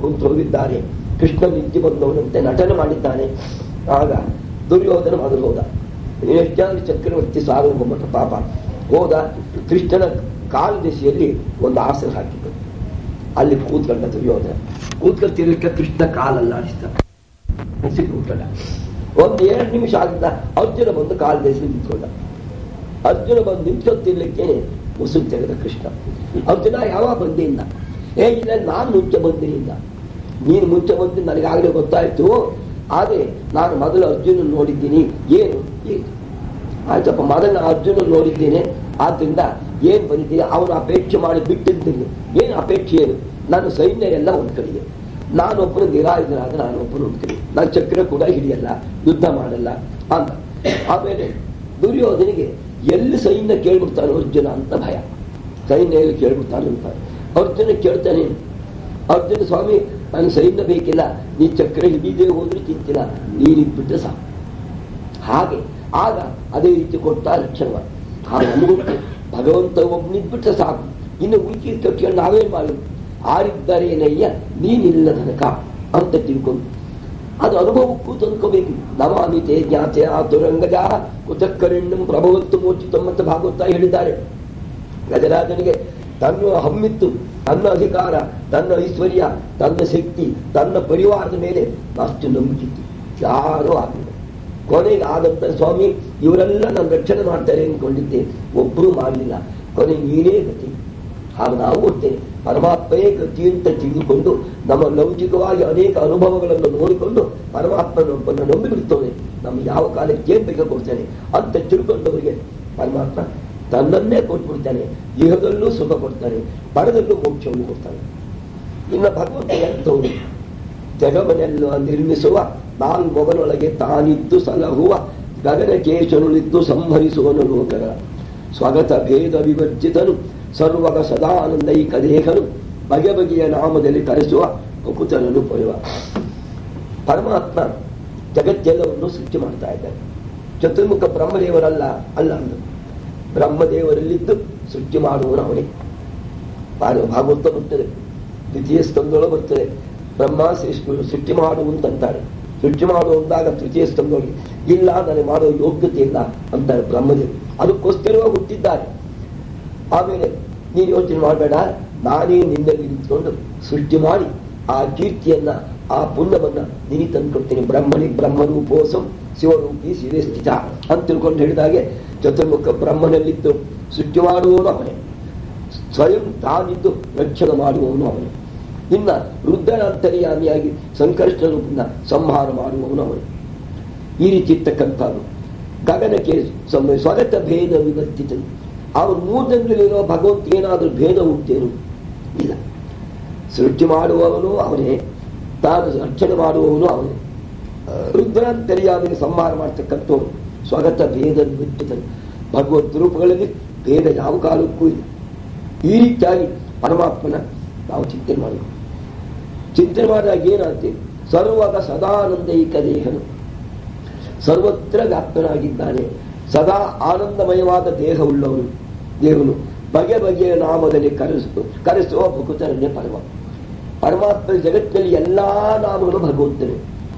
ಅಂತ ಹೋಗಿದ್ದಾರೆ ಕೃಷ್ಣ ನಿಂತು ಬಂದವನಂತೆ ನಟನೆ ಮಾಡಿದ್ದಾನೆ ಆಗ ದುರ್ಯೋಧನ ಮೊದಲು ಹೋದ ಎಷ್ಟಾದ್ರೂ ಚಕ್ರವರ್ತಿ ಸಾರ್ವಭೌಮಟ ಪಾಪ ಹೋದ ಕೃಷ್ಣನ ಕಾಲು ದಿಸೆಯಲ್ಲಿ ಒಂದು ಆಸನ ಹಾಕಿದ್ದು ಅಲ್ಲಿ ಕೂತ್ಕೊಂಡ ದುರ್ಯೋಧನ ಕೂತ್ಕೊಳ್ತಿರ್ಲಿಕ್ಕೆ ಕೃಷ್ಣ ಕಾಲಲ್ಲ ಆಡಿಸ್ದ ಕೂತ್ಕೊಂಡ ಒಂದು ಎರಡು ನಿಮಿಷ ಆಗಿದ್ದ ಅರ್ಜುನ ಬಂದು ಕಾಲು ದೇಶ ನಿಂತ್ಕೊಂಡ ಅರ್ಜುನ ಬಂದು ನಿಂತ್ಕೊಳ್ತಿರ್ಲಿಕ್ಕೇನೆ ಉಸುರು ತೆಗೆದ ಕೃಷ್ಣ ಅರ್ಜುನ ಯಾವಾಗ ಬಂದಿಂದ ಏ ಇಲ್ಲ ನಾನು ಮುಂಚೆ ಬಂದಿನಿಂದ ನೀನು ಮುಂಚೆ ಬಂದು ನನಗಾಗಲೇ ಗೊತ್ತಾಯ್ತು ಆದ್ರೆ ನಾನು ಮೊದಲು ಅರ್ಜುನ ನೋಡಿದ್ದೀನಿ ಏನು ಏನು ಆಯ್ತಪ್ಪ ಮೊದಲು ನಾನು ಅರ್ಜುನ ನೋಡಿದ್ದೇನೆ ಆದ್ರಿಂದ ಏನ್ ಬಂದಿದ್ದೀನಿ ಅವನು ಅಪೇಕ್ಷೆ ಮಾಡಿ ಬಿಟ್ಟಿದ್ದೀನಿ ಏನು ಅಪೇಕ್ಷೆ ಏನು ನಾನು ಸೈನ್ಯ ಎಲ್ಲ ಒಂದ್ ಕಡೆಗೆ ನಾನೊಬ್ಬನು ನಿರಾಯುಧನಾದ ನಾನೊಬ್ಬನು ಒಂದ್ ಕಡೆ ನಾನು ಚಕ್ರ ಕೂಡ ಹಿಡಿಯಲ್ಲ ಯುದ್ಧ ಮಾಡಲ್ಲ ಅಂತ ಆಮೇಲೆ ದುರ್ಯೋಧನಿಗೆ ಎಲ್ಲಿ ಸೈನ್ಯ ಕೇಳ್ಬಿಡ್ತಾನೆ ಅರ್ಜುನ ಅಂತ ಭಯ ಸೈನ್ಯ ಎಲ್ಲಿ ಕೇಳ್ಬಿಡ್ತಾನೆ ಅಂತ ಅರ್ಜುನ ಕೇಳ್ತಾನೆ ಅರ್ಜುನ ಸ್ವಾಮಿ ನನಗೆ ಸೈನ್ಯ ಬೇಕಿಲ್ಲ ನೀ ಚಕ್ರ ಹಿಡಿದೇ ಹೋದ್ರೆ ಚಿಂತಿಲ್ಲ ನೀನಿದ್ಬಿಟ್ರೆ ಸಾಕು ಹಾಗೆ ಆಗ ಅದೇ ರೀತಿ ಕೊಟ್ಟ ಲಕ್ಷಣ ಹಾಗೆ ನಮಗೊಟ್ಟು ಭಗವಂತ ಒಬ್ಬನಿದ್ಬಿಟ್ರೆ ಸಾಕು ಇನ್ನು ಉಳ್ಕಿ ಕಟ್ಕೊಂಡು ನಾವೇನ್ ಮಾಡೋದು ಆರಿದ್ದರೇನಯ್ಯ ನೀನಿಲ್ಲ ತನಕ ಅಂತ ತಿಳ್ಕೊಂಡು ಅದು ಅನುಭವಕ್ಕೂ ತಂದ್ಕೋಬೇಕು ನಮಾಮಿ ತೇ ಜ್ಞಾತೆ ಆತುರಂಗಜ ಕುತಕ್ಕರೆಣ್ಣಂ ಪ್ರಭವತ್ತು ಮೋಚಿತಂ ಅಂತ ಭಾಗವತ ಹೇಳಿದ್ದಾರೆ ಗಜರಾಜನಿಗೆ ತನ್ನ ಹಮ್ಮಿತ್ತು ತನ್ನ ಅಧಿಕಾರ ತನ್ನ ಐಶ್ವರ್ಯ ತನ್ನ ಶಕ್ತಿ ತನ್ನ ಪರಿವಾರದ ಮೇಲೆ ಅಷ್ಟು ನಂಬಿಕಿತ್ತು ಯಾರೂ ಆಗಲಿಲ್ಲ ಕೊನೆಗೆ ಆದಂತ ಸ್ವಾಮಿ ಇವರೆಲ್ಲ ನನ್ನ ರಕ್ಷಣೆ ಮಾಡ್ತಾರೆ ಅಂದ್ಕೊಂಡಿದ್ದೆ ಒಬ್ಬರೂ ಮಾಡಲಿಲ್ಲ ಕೊನೆ ನೀನೇ ಗತಿ ಹಾಗೆ ನಾವು ಒಟ್ಟೆ ಪರಮಾತ್ಮಯೇ ಗತಿ ಅಂತ ತಿಳಿದುಕೊಂಡು ನಮ್ಮ ಲೌಕಿಕವಾಗಿ ಅನೇಕ ಅನುಭವಗಳನ್ನು ನೋಡಿಕೊಂಡು ಪರಮಾತ್ಮನೊಬ್ಬನ್ನು ನಂಬಿಬಿಡ್ತೇವೆ ನಮ್ಗೆ ಯಾವ ಕಾಲಕ್ಕೆ ಏನ್ ಬೇಕಾ ಕೊಡ್ತೇನೆ ಅಂತ ತಿಳ್ಕೊಂಡವರಿಗೆ ಪರಮಾತ್ಮ ತನ್ನನ್ನೇ ಕೊಟ್ಬಿಡ್ತಾನೆ ಇಹದಲ್ಲೂ ಸುಖ ಕೊಡ್ತಾನೆ ಪರದಲ್ಲೂ ಮೋಕ್ಷವನ್ನು ಕೊಡ್ತಾನೆ ಇನ್ನು ಭಗವಂತ ಎಂಥವನು ಜಗವನ್ನೆಲ್ಲ ನಿರ್ಮಿಸುವ ನಾಲ್ಮೊಗನೊಳಗೆ ತಾನಿದ್ದು ಸಲಹುವ ಗಗನಕೇಶನುಳಿದ್ದು ಸಂಹರಿಸುವನು ಲೋಕರ ಸ್ವಗತ ಭೇದ ವಿವರ್ಜಿತನು ಸರ್ವಗ ಸದಾನಂದೈಕ ದೇಹನು ಬಗೆ ಬಗೆಯ ನಾಮದಲ್ಲಿ ಕರೆಸುವ ಮುಕುತನನು ಪೊರೆವ ಪರಮಾತ್ಮ ಜಗತ್ತೆಲ್ಲವನ್ನು ಸೃಷ್ಟಿ ಮಾಡ್ತಾ ಇದ್ದಾನೆ ಚತುರ್ಮುಖ ಬ್ರಹ್ಮದೇವರಲ್ಲ ಅಲ್ಲ ಅಂದು ಬ್ರಹ್ಮದೇವರಲ್ಲಿದ್ದು ಸೃಷ್ಟಿ ಮಾಡುವನು ಅವನೇ ಭಾಗ- ಭಾಗವತ ಬರ್ತದೆ ದ್ವಿತೀಯ ಸ್ಕಂದೊಳ ಬರ್ತದೆ ಬ್ರಹ್ಮ ಶ್ರೇಷ್ಠರು ಸೃಷ್ಟಿ ಮಾಡುವಂತಾರೆ ಸೃಷ್ಟಿ ಮಾಡುವಂದಾಗ ತೃತೀಯ ಸ್ಕಂದೊಳಗೆ ಇಲ್ಲ ನನಗೆ ಮಾಡೋ ಯೋಗ್ಯತೆ ಇಲ್ಲ ಅಂತಾರೆ ಬ್ರಹ್ಮದೇವರು ಅದಕ್ಕೋಸ್ಕರವಾಗಿ ಹುಟ್ಟಿದ್ದಾರೆ ಆಮೇಲೆ ನೀನು ಯೋಚನೆ ಮಾಡಬೇಡ ನಾನೇ ನಿನ್ನಲ್ಲಿ ನಿಂತ್ಕೊಂಡು ಸೃಷ್ಟಿ ಮಾಡಿ ಆ ಕೀರ್ತಿಯನ್ನ ಆ ಪುಣ್ಯವನ್ನ ನಿನಿ ತಂದ್ಕೊಡ್ತೀನಿ ಬ್ರಹ್ಮನಿ ಬ್ರಹ್ಮರೂಪೋಸಂ ಶಿವರೂಪಿ ಶಿವೇ ಸ್ಥಿತ ಅಂತ ತಿಳ್ಕೊಂಡು ಹೇಳಿದಾಗೆ ಚತುರ್ಮುಖ ಬ್ರಹ್ಮನಲ್ಲಿದ್ದು ಸೃಷ್ಟಿ ಮಾಡುವವನು ಅವನೇ ಸ್ವಯಂ ತಾನಿದ್ದು ರಕ್ಷಣೆ ಮಾಡುವವನು ಅವನು ಇನ್ನ ರುದ್ರನ ಅಂತರ್ಯಾಮಿಯಾಗಿ ಸಂಕಷ್ಟ ರೂಪದಿಂದ ಸಂಹಾರ ಮಾಡುವವನು ಅವನು ಈ ರೀತಿ ಇರ್ತಕ್ಕಂಥದ್ದು ಗಗನಕ್ಕೆ ಸಮ- ಸ್ವಗತ ಭೇದ ವಿವರ್ತಿತನು ಅವನು ಮೂರ್ಧನಲ್ಲಿರೋ ಭಗವಂತ ಏನಾದರೂ ಭೇದ ಉಂಟೇನು ಇಲ್ಲ ಸೃಷ್ಟಿ ಮಾಡುವವನು ಅವನೇ ತಾನು ರಕ್ಷಣೆ ಮಾಡುವವನು ಅವನೇ ರುದ್ರಾಂತರ್ಯಾಮಿಗೆ ಸಂಹಾರ ಮಾಡ್ತಕ್ಕಂಥವ್ರು ಸ್ವಗತ ಭೇದ ವಿವರ್ತಿತನು ಭಗವದ್ ರೂಪಗಳಲ್ಲಿ ಭೇದ ಯಾವ ಕಾಲಕ್ಕೂ ಇಲ್ಲ ಈ ರೀತಿಯಾಗಿ ಪರಮಾತ್ಮನ ನಾವು ಚಿಂತನೆ ಮಾಡಬೇಕು ಚಿಂತನೆ ಮಾಡಿದಾಗ ಏನಾಗ್ತದೆ ಸರ್ವಗ ಸದಾನಂದೈಕ ದೇಹನು ಸರ್ವತ್ರ ವ್ಯಾಪ್ತನಾಗಿದ್ದಾನೆ ಸದಾ ಆನಂದಮಯವಾದ ದೇಹವುಳ್ಳವನು ದೇವನು ಬಗೆ ಬಗೆಯ ನಾಮದಲ್ಲಿ ಕರೆಸು ಕರೆಸುವ ಭಕುತರನ್ನೇ ಪರಮ ಪರಮಾತ್ಮ ಜಗತ್ತಿನಲ್ಲಿ ಎಲ್ಲಾ ನಾಮಗಳು ಭಗವಂತನೇ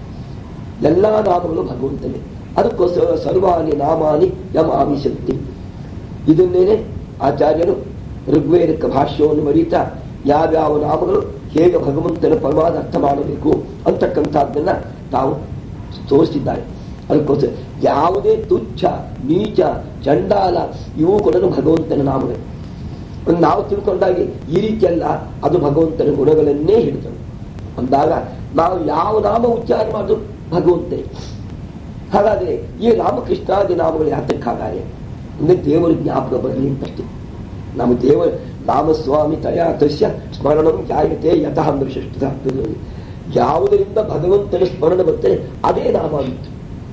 ಎಲ್ಲಾ ನಾಮಗಳು ಭಗವಂತನೇ ಅದಕ್ಕೋಸ್ಕರ ಸರ್ವಾನಿ ನಾಮಾನಿ ಯಮಾಮಿ ಶಕ್ತಿ ಇದನ್ನೇನೆ ಆಚಾರ್ಯರು ಋಗ್ವೇದಕ್ಕೆ ಭಾಷ್ಯವನ್ನು ಬರೀತಾ ಯಾವ್ಯಾವ ನಾಮಗಳು ಹೇಗೆ ಭಗವಂತನ ಪರವಾದ ಅರ್ಥ ಮಾಡಬೇಕು ಅಂತಕ್ಕಂಥದ್ದನ್ನ ತಾವು ತೋರಿಸಿದ್ದಾರೆ ಅದಕ್ಕೋಸ್ಕರ ಯಾವುದೇ ತುಚ್ಛ ನೀಚ ಚಂಡಾಲ ಇವು ಕೂಡ ಭಗವಂತನ ನಾಮಗಳು ಒಂದು ನಾವು ತಿಳ್ಕೊಂಡಾಗೆ ಈ ರೀತಿಯಲ್ಲ ಅದು ಭಗವಂತನ ಗುಣಗಳನ್ನೇ ಹಿಡಿದವು ಅಂದಾಗ ನಾವು ಯಾವ ನಾಮ ಉಚ್ಚಾರ ಮಾಡೋದು ಭಗವಂತನೇ ಹಾಗಾದ್ರೆ ಈ ರಾಮಕೃಷ್ಣಾದಿ ನಾಮಗಳು ಯಾತಕ್ಕಾಗಾರೆ ಅಂದ್ರೆ ದೇವರ ಜ್ಞಾಪಕ ಬರಲಿ ಅಂತಷ್ಟೇ ನಮ್ಮ ದೇವ ನಾಮಸ್ವಾಮಿ ತಯಾ ತಸ್ಯ ಸ್ಮರಣಂ ಜಾಯತೆ ಯತಃ ಅಂದ್ರೆ ಷಷ್ಠ ಯಾವುದರಿಂದ ಭಗವಂತನ ಸ್ಮರಣ ಬರ್ತದೆ ಅದೇ ನಾಮ ಆಗಿತ್ತು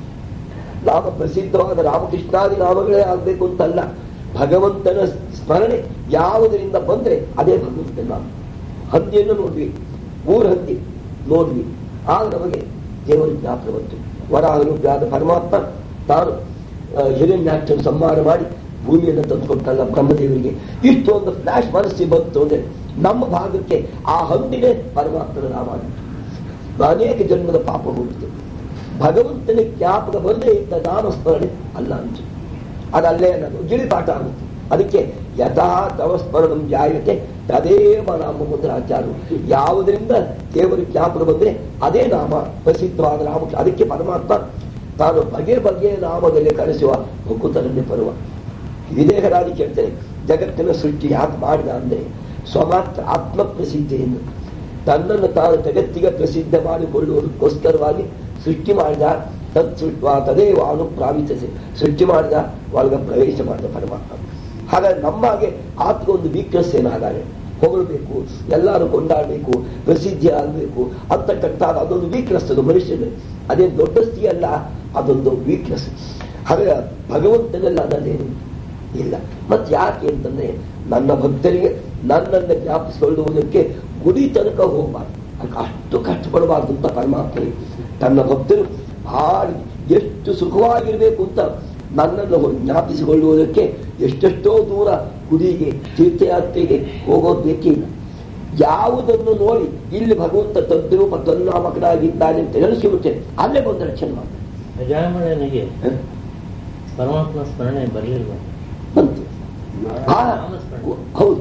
ನಾಮ ಪ್ರಸಿದ್ಧವಾದ ರಾಮಕೃಷ್ಣಾದಿ ನಾಮಗಳೇ ಆಗ್ಬೇಕು ಅಂತಲ್ಲ ಭಗವಂತನ ಸ್ಮರಣೆ ಯಾವುದರಿಂದ ಬಂದ್ರೆ ಅದೇ ಭಗವಂತನ ನಾಮ ಹಂದಿಯನ್ನು ನೋಡ್ವಿ ಮೂರು ಹಂದಿ ನೋಡ್ವಿ ಆಗ ನಮಗೆ ದೇವರ ಜ್ಞಾಪಕ ಬಂತು ವರಾಹರೂಪಿಯಾದ ಪರಮಾತ್ಮ ತಾನು ಆ, ಹಿರಣ್ಯಾಕ್ಷನ ಸಂಹಾರ ಮಾಡಿ ಭೂಮಿಯನ್ನು ತಂದುಕೊಟ್ಟಲ್ಲ ಬ್ರಹ್ಮದೇವರಿಗೆ ಇಷ್ಟು ಒಂದು ಫ್ಲಾಶ್ ಮನಸ್ಸಿಗೆ ಬಂತು ಅಂದ್ರೆ ನಮ್ಮ ಭಾಗಕ್ಕೆ ಆ ಹಂದಿನೇ ಪರಮಾತ್ಮನ ನಾಮ ಆಗಿತ್ತು. ಅನೇಕ ಜನ್ಮದ ಪಾಪ ಹೋಗುತ್ತೆ ಭಗವಂತನ ಜ್ಞಾಪಕ ಬರದೇ ಇದ್ದ ನಾಮಸ್ಮರಣೆ ಅಲ್ಲ ಅಂತ ಅದಲ್ಲೇ ಅನ್ನೋದು ಗಿಳಿಪಾಠ ಆಗುತ್ತೆ ಅದಕ್ಕೆ ಯಥಾ ತವ ಸ್ಮರಣಂ ಜಾಯತೆ ತದೇವ ನಾಮ ಮುದ್ರಾಚಾರ ಯಾವುದರಿಂದ ದೇವರ ಜ್ಞಾಪಕ ಬಂದ್ರೆ ಅದೇ ನಾಮ ಪ್ರಸಿದ್ಧವಾದ ನಾಮ ಅದಕ್ಕೆ ಪರಮಾತ್ಮ ತಾನು ಬಗೆ ಬಗೆಯ ನಾಮದಲ್ಲಿ ಕರೆಸುವ ಭಕುತರನ್ನೇ ಬರುವ ವಿದೇಹರಾಗಿ ಕೇಳ್ತೇನೆ ಜಗತ್ತಿನ ಸೃಷ್ಟಿ ಯಾಕೆ ಮಾಡಿದ ಅಂದ್ರೆ ಸ್ವಮಾತ್ರ ಆತ್ಮ ಪ್ರಸಿದ್ಧಿಯನ್ನು ತನ್ನನ್ನು ತಾನು ಜಗತ್ತಿಗೆ ಪ್ರಸಿದ್ಧ ಮಾಡಿಕೊಳ್ಳುವುದಕ್ಕೋಸ್ಕರವಾಗಿ ಸೃಷ್ಟಿ ಮಾಡಿದ ತತ್ ಸೃಷ್ಟಿ ತದೇವ ಅನುಪ್ರಾವಿತಸೆ ಸೃಷ್ಟಿ ಮಾಡಿದ ಒಳಗೆ ಪ್ರವೇಶ ಮಾಡಿದ ಪರಮಾತ್ಮ ಹಾಗಾಗಿ ನಮ್ಮಾಗೆ ಆತ್ಮ ಒಂದು ವೀಕ್ನೆಸ್ ಏನಾದರೆ ಹೊಗಳಬೇಕು ಎಲ್ಲರೂ ಕೊಂಡಾಡಬೇಕು ಪ್ರಸಿದ್ಧಿ ಆಗಬೇಕು ಅಂತಕ್ಕಂಥ ಅದೊಂದು ವೀಕ್ನೆಸ್ ಅದು ಮನುಷ್ಯನ ಅದೇ ದೊಡ್ಡ ಸ್ಥಿತಿ ಅಲ್ಲ ಅದೊಂದು ವೀಕ್ನೆಸ್ ಹಾಗೆ ಭಗವಂತನೆಲ್ಲ ಅದನ್ನೇನು ಇಲ್ಲ ಮತ್ತೆ ಯಾಕೆ ಅಂತಂದ್ರೆ ನನ್ನ ಭಕ್ತರಿಗೆ ನನ್ನನ್ನು ಜ್ಞಾಪಿಸಿಕೊಳ್ಳುವುದಕ್ಕೆ ಗುಡಿ ತನಕ ಹೋಗಬಾರ್ದು ಅದಕ್ಕೆ ಅಷ್ಟು ಕಷ್ಟಪಡಬಾರ್ದು ಅಂತ ಪರಮಾತ್ಮನಿಗೆ ತನ್ನ ಭಕ್ತರು ಭಾಳ ಎಷ್ಟು ಸುಖವಾಗಿರಬೇಕು ಅಂತ ನನ್ನನ್ನು ಜ್ಞಾಪಿಸಿಕೊಳ್ಳುವುದಕ್ಕೆ ಎಷ್ಟೆಷ್ಟೋ ದೂರ ಗುಡಿಗೆ ತೀರ್ಥಯಾತ್ರೆಗೆ ಹೋಗೋದು ಬೇಕೇ ಇಲ್ಲ ಯಾವುದನ್ನು ನೋಡಿ ಇಲ್ಲಿ ಭಗವಂತ ತದ್ರೂಪ ತನ್ನಾಮಕನಾಗಿದ್ದಾನೆ ಅಂತ ನೆನೆಸಿಬಿಟ್ಟೆ ಅಲ್ಲೇ ಬಂದು ರಕ್ಷಣೆ ಮಾಡ್ತಾರೆ ಅಜಾಮಳನಿಗೆ ಹ? ಪರಮಾತ್ಮ ಸ್ಮರಣೆ ಬರಲಿಲ್ವ ಬಂತು ಆ, ನಾಮಸ್ಮರಣೆ. ಹೌದು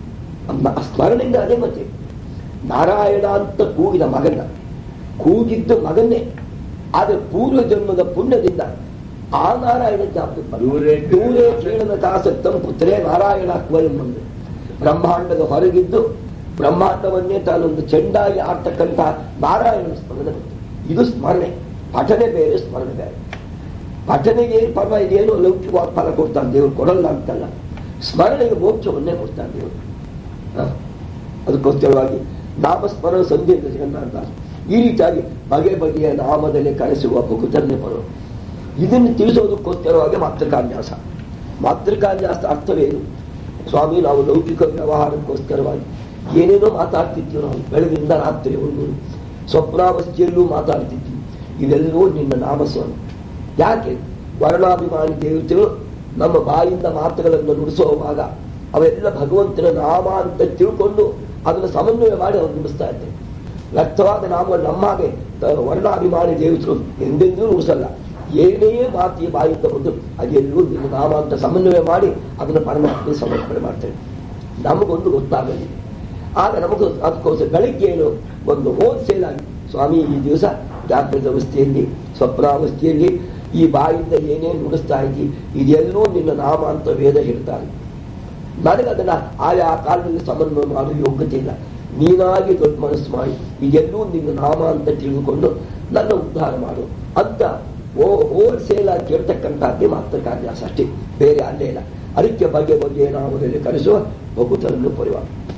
ಮ- ಸ್ಮರಣೆಯಿಂದ ಅದೇ ಮತ್ತೆ ನಾರಾಯಣ ಅಂತ ಕೂಗಿದ ಮಗನ ಕೂಗಿದ್ದು ಮಗನ್ನೇ ಆದರೆ ಪೂರ್ವ ಜನ್ಮದ ಪುಣ್ಯದಿಂದ ಆ ನಾರಾಯಣ ಜ್ಞಾಪಕ ಬಂದ. ದೂರೇ ದೂರೇ ಕೇಳದ ಕಾಸತ್ತಂ ಪುತ್ರೇ ನಾರಾಯಣ ಬಂದೆ ಬ್ರಹ್ಮಾಂಡದ ಹೊರಗಿದ್ದು ಬ್ರಹ್ಮಾಂಡವನ್ನೇ ತಾನೊಂದು ಚೆಂಡಾಗಿ ಆಡ್ತಕ್ಕಂಥ ನಾರಾಯಣ ಸ್ಮರಣೆ ಬಂತು. ಇದು ಸ್ಮರಣೆ ಪಠನೆ ಬೇರೆ ಸ್ಮರಣೆ ಬೇರೆ ಪಠನೆಗೆ ಏನು ಪರ್ವ ಇದೇನು ಲೌಕಿಕವಾದ ಫಲ ಕೊಡ್ತಾನೆ ದೇವರು ಕೊಡಲ್ಲ ಅಂತಲ್ಲ ಸ್ಮರಣೆಗೆ ಮೋಕ್ಷವನ್ನೇ ಕೊಡ್ತಾನೆ ದೇವರು ಹ? ಅದಕ್ಕೋಸ್ಕರವಾಗಿ ನಾಮಸ್ಮರಣ ಸಂಧಿ ಅಂತ ಜಗನ್ನಾಥ ಈ ರೀತಿಯಾಗಿ ಬಗೆ ಬಗೆಯ ನಾಮದಲ್ಲಿ ಕರೆಸುವ ಭಕುತನ್ನೇ ಬರೋ ಇದನ್ನು ತಿಳಿಸೋದಕ್ಕೋಸ್ಕರವಾಗಿ ಮಾತೃಕಾನ್ಯಾಸ ಮಾತೃಕಾನ್ಯಾಸ ಅರ್ಥವೇನು ಸ್ವಾಮಿ ನಾವು ಲೌಕಿಕ ವ್ಯವಹಾರಕ್ಕೋಸ್ಕರವಾಗಿ ಏನೇನೋ ಮಾತಾಡ್ತಿದ್ವಿ ನಾವು ಬೆಳಗಿನಿಂದ ರಾತ್ರಿವರೆಗೂ ಸ್ವಪ್ನಾವಸ್ಥೆಯಲ್ಲೂ ಮಾತಾಡ್ತಿದ್ವಿ ಇವೆಲ್ಲವೂ ನಿನ್ನ ನಾಮಸ್ಮರಣೆ ಯಾಕೆ ವರ್ಣಾಭಿಮಾನಿ ದೇವತೆಗಳು ನಮ್ಮ ಬಾಯಿಂದ ಮಾತುಗಳನ್ನು ನುಡಿಸುವಾಗ ಅವೆಲ್ಲ ಭಗವಂತನ ನಾಮ ಅಂತ ತಿಳ್ಕೊಂಡು ಅದನ್ನು ಸಮನ್ವಯ ಮಾಡಿ ಅವ್ರು ನುಡಿಸ್ತಾ ಇದ್ದಾರೆ ವ್ಯಕ್ತವಾದ ನಾಮ ನಮ್ಮ ಹಾಗೆ ತ- ವರ್ಣಾಭಿಮಾನಿ ದೇವತೆಗಳು ಎಂದೆಂದೂ ನುಡಿಸಲ್ಲ ಏನೇ ಮಾತಿ ಬಾಯಿಂದ ಬಂದು ಅದೆಲ್ಲೂ ನಿನ್ನ ನಾಮ ಅಂತ ಸಮನ್ವಯ ಮಾಡಿ ಅದನ್ನು ಪರಮಾತ್ಮ ಸಮರ್ಪಣೆ ಮಾಡ್ತೇವೆ ನಮಗೊಂದು ಗೊತ್ತಾಗಲಿ ಆಗ ನಮಗೂ ಅದಕ್ಕೋಸ್ಕರ ಬೆಳಗ್ಗೆ ಏನು ಒಂದು ಹೋಲ್ಸೇಲ್ ಆಗಿ ಸ್ವಾಮಿ ಈ ದಿವಸ ಜಾಗೃತ ಅವಸ್ಥೆಯಲ್ಲಿ ಸ್ವಪ್ನಾವಸ್ಥೆಯಲ್ಲಿ ಈ ಬಾಯಿಂದ ಏನೇನು ನುಡಿಸ್ತಾ ಇದ್ದಿ ಇದೆಲ್ಲೂ ನಿನ್ನ ನಾಮ ಅಂತ ವೇದ ಹೇಳ್ತಾರೆ ನನಗೆ ಅದನ್ನ ಆಯಾ ಕಾಲದಲ್ಲಿ ಸಮನ್ವಯ ಮಾಡೋ ಯೋಗ್ಯತೆ ಇಲ್ಲ ನೀನಾಗಿ ದೊಡ್ಡ ಮನಸ್ಸು ಮಾಡಿ ಇದೆಲ್ಲೂ ನಿನ್ನ ನಾಮ ಅಂತ ತಿಳಿದುಕೊಂಡು ನನ್ನ ಉದ್ಧಾರ ಮಾಡು ಅಂತ ಓ ಹೋಲ್ಸೇಲ್ ಆಗಿ ಕೇಳ್ತಕ್ಕಂಥದ್ದೇ ಮಾತ್ರ ಕಾರ್ಯಾಸ ಅಷ್ಟೇ ಬೇರೆ ಅಲ್ಲೇ ಇಲ್ಲ ಅದಕ್ಕೆ ಬಗೆ ಬಗೆಯ ನಾಮದಲ್ಲಿ ಕರೆಸುವ ಭಕುತರನ್ನು ಪಡೆಯುವ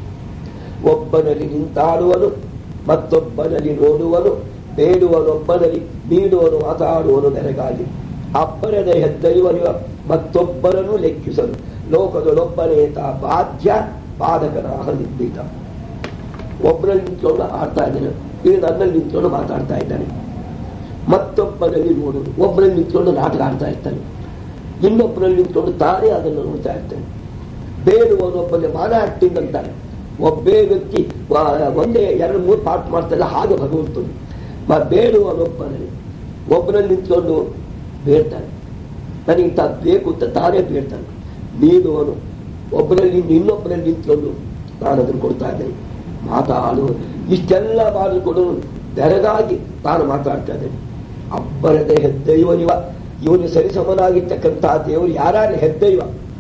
ಒಬ್ಬನಲ್ಲಿ ನಿಂತಾಡುವನು ಮತ್ತೊಬ್ಬನಲ್ಲಿ ನೋಡುವನು ಬೇಡುವನೊಬ್ಬನಲ್ಲಿ ನೀಡುವನು ಮಾತಾಡುವನು ನೆರೆಗಾಗಿ ಅಬ್ಬರದ ಹೆದ್ದರಿವನಿವ ಮತ್ತೊಬ್ಬರನ್ನು ಲೆಕ್ಕಿಸಲು ಲೋಕದೊಳೊಬ್ಬನೇತ ಬಾಧ್ಯ ಬಾಧಕನಾಹ ನಿಂದಿತ ಒಬ್ಬರಲ್ಲಿ ನಿಂತ್ಕೊಂಡು ಆಡ್ತಾ ಇದ್ದಾನೆ ಈಗ ನನ್ನಲ್ಲಿ ನಿಂತ್ಕೊಂಡು ಮಾತಾಡ್ತಾ ಇದ್ದಾನೆ ಮತ್ತೊಬ್ಬರಲ್ಲಿ ನೋಡುವುದು ಒಬ್ಬರಲ್ಲಿ ನಿಂತ್ಕೊಂಡು ನಾಟಕ ಆಡ್ತಾ ಇರ್ತಾನೆ ಇನ್ನೊಬ್ಬರಲ್ಲಿ ನಿಂತ್ಕೊಂಡು ತಾನೇ ಅದನ್ನು ನೋಡ್ತಾ ಇರ್ತಾನೆ ಬೇಡುವನೊಬ್ಬನೇ ಮಾನ ಆಕ್ಟಿಂಗ್ ಅಂತಾನೆ ಒಬ್ಬೇ ವ್ಯಕ್ತಿ ವ- ಒಂದೇ ಎರಡು ಮೂರು ಪಾಠ ಮಾಡ್ತಾನೆ ಹಾಗೆ ಭಗವಂತನು ಮ- ಬೇಡುವನೊಬ್ಬನಲ್ಲಿ ಒಬ್ಬರಲ್ಲಿ ನಿಂತ್ಕೊಂಡು ಬೇಡ್ತಾನೆ ನನಗೆ ತಾ ಬೇಕು ಅಂತ ತಾನೇ ಬೇಡ್ತಾನೆ ನೀಡುವನು ಒಬ್ಬರಲ್ಲಿ ಇನ್ನೊಬ್ಬರಲ್ಲಿ ನಿಂತ್ಕೊಂಡು ನಾನು ಅದನ್ನು ಕೊಡ್ತಾ ಇದ್ದೇನೆ ಮಾತಾಡು ಇಷ್ಟೆಲ್ಲ ಮಾಡಿಕೊಂಡು ಬೆರಗಾಗಿ ತಾನು ಮಾತಾಡ್ತಾ ಇದ್ದೇನೆ ಅಬ್ಬರದ ಹೆದ್ದೈವನಿವ ಇವನು ಸರಿಸಮನಾಗಿರ್ತಕ್ಕಂತಹ ದೇವರು ಯಾರು ಹೆದ್ದೈವ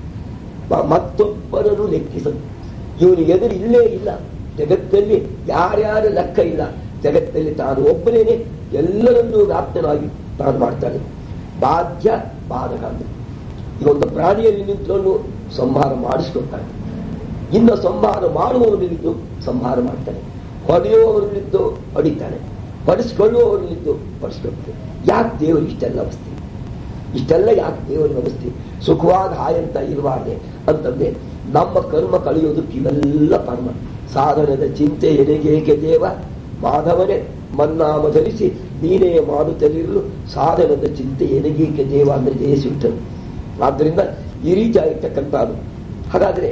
ಮ- ಮತ್ತೊಬ್ಬರನ್ನು ಲೆಕ್ಕಿಸದು ಇವನು ಎದುರು ಇಲ್ಲೇ ಇಲ್ಲ ಜಗತ್ತಲ್ಲಿ ಯಾರ್ಯಾರ ಲೆಕ್ಕ ಇಲ್ಲ ಜಗತ್ತಲ್ಲಿ ತಾನು ಒಬ್ಬನೇನೆ ಎಲ್ಲರನ್ನೂ ವ್ಯಾಪ್ತನಾಗಿ ತಾನು ಮಾಡ್ತಾನೆ ಬಾಧ್ಯ ಬಾಧಕ ಅಂದ್ರೆ ಇವೊಂದು ಪ್ರಾಣಿಯಲ್ಲಿ ನಿಂತ್ಕೊಂಡು ಸಂಹಾರ ಮಾಡಿಸ್ಕೊಳ್ತಾನೆ ಇನ್ನು ಸಂಹಾರ ಮಾಡುವವರಲ್ಲಿದ್ದು ಸಂಹಾರ ಮಾಡ್ತಾನೆ ಹೊಡೆಯುವವರಲ್ಲಿದ್ದು ಹೊಡಿತಾನೆ ಪಡಿಸ್ಕೊಳ್ಳುವವರಲ್ಲಿದ್ದು ಪಡಿಸ್ಕೊಳ್ತಾನೆ ಯಾಕೆ ದೇವರು ಇಷ್ಟೆಲ್ಲ ಅವಸ್ಥೆ ಇಷ್ಟೆಲ್ಲ ಯಾಕೆ ದೇವರ ವ್ಯವಸ್ಥೆ ಸುಖವಾದ ಹಾಯಂತ ಇರಬಾರ್ದೆ ಅಂತಂದ್ರೆ ನಮ್ಮ ಕರ್ಮ ಕಳೆಯೋದಕ್ಕೆ ಇವೆಲ್ಲ ಕರ್ಮ ಸಾಧನದ ಚಿಂತೆ ಎಡೆಗೇಕೆ ದೇವ ಮಾಧವನೇ ಮನ್ನಾಮ ಧರಿಸಿ ನೀನೇ ಮಾಡುತ್ತಲಿರಲು ಸಾಧನದ ಚಿಂತೆ ಎನಗೇಕೆ ದೇವ ಅಂದ್ರೆ ಜಯಿಸಿಬಿಟ್ಟರು ಆದ್ದರಿಂದ ಈ ರೀತಿ ಆಗಿರ್ತಕ್ಕಂಥದ್ದು ಹಾಗಾದ್ರೆ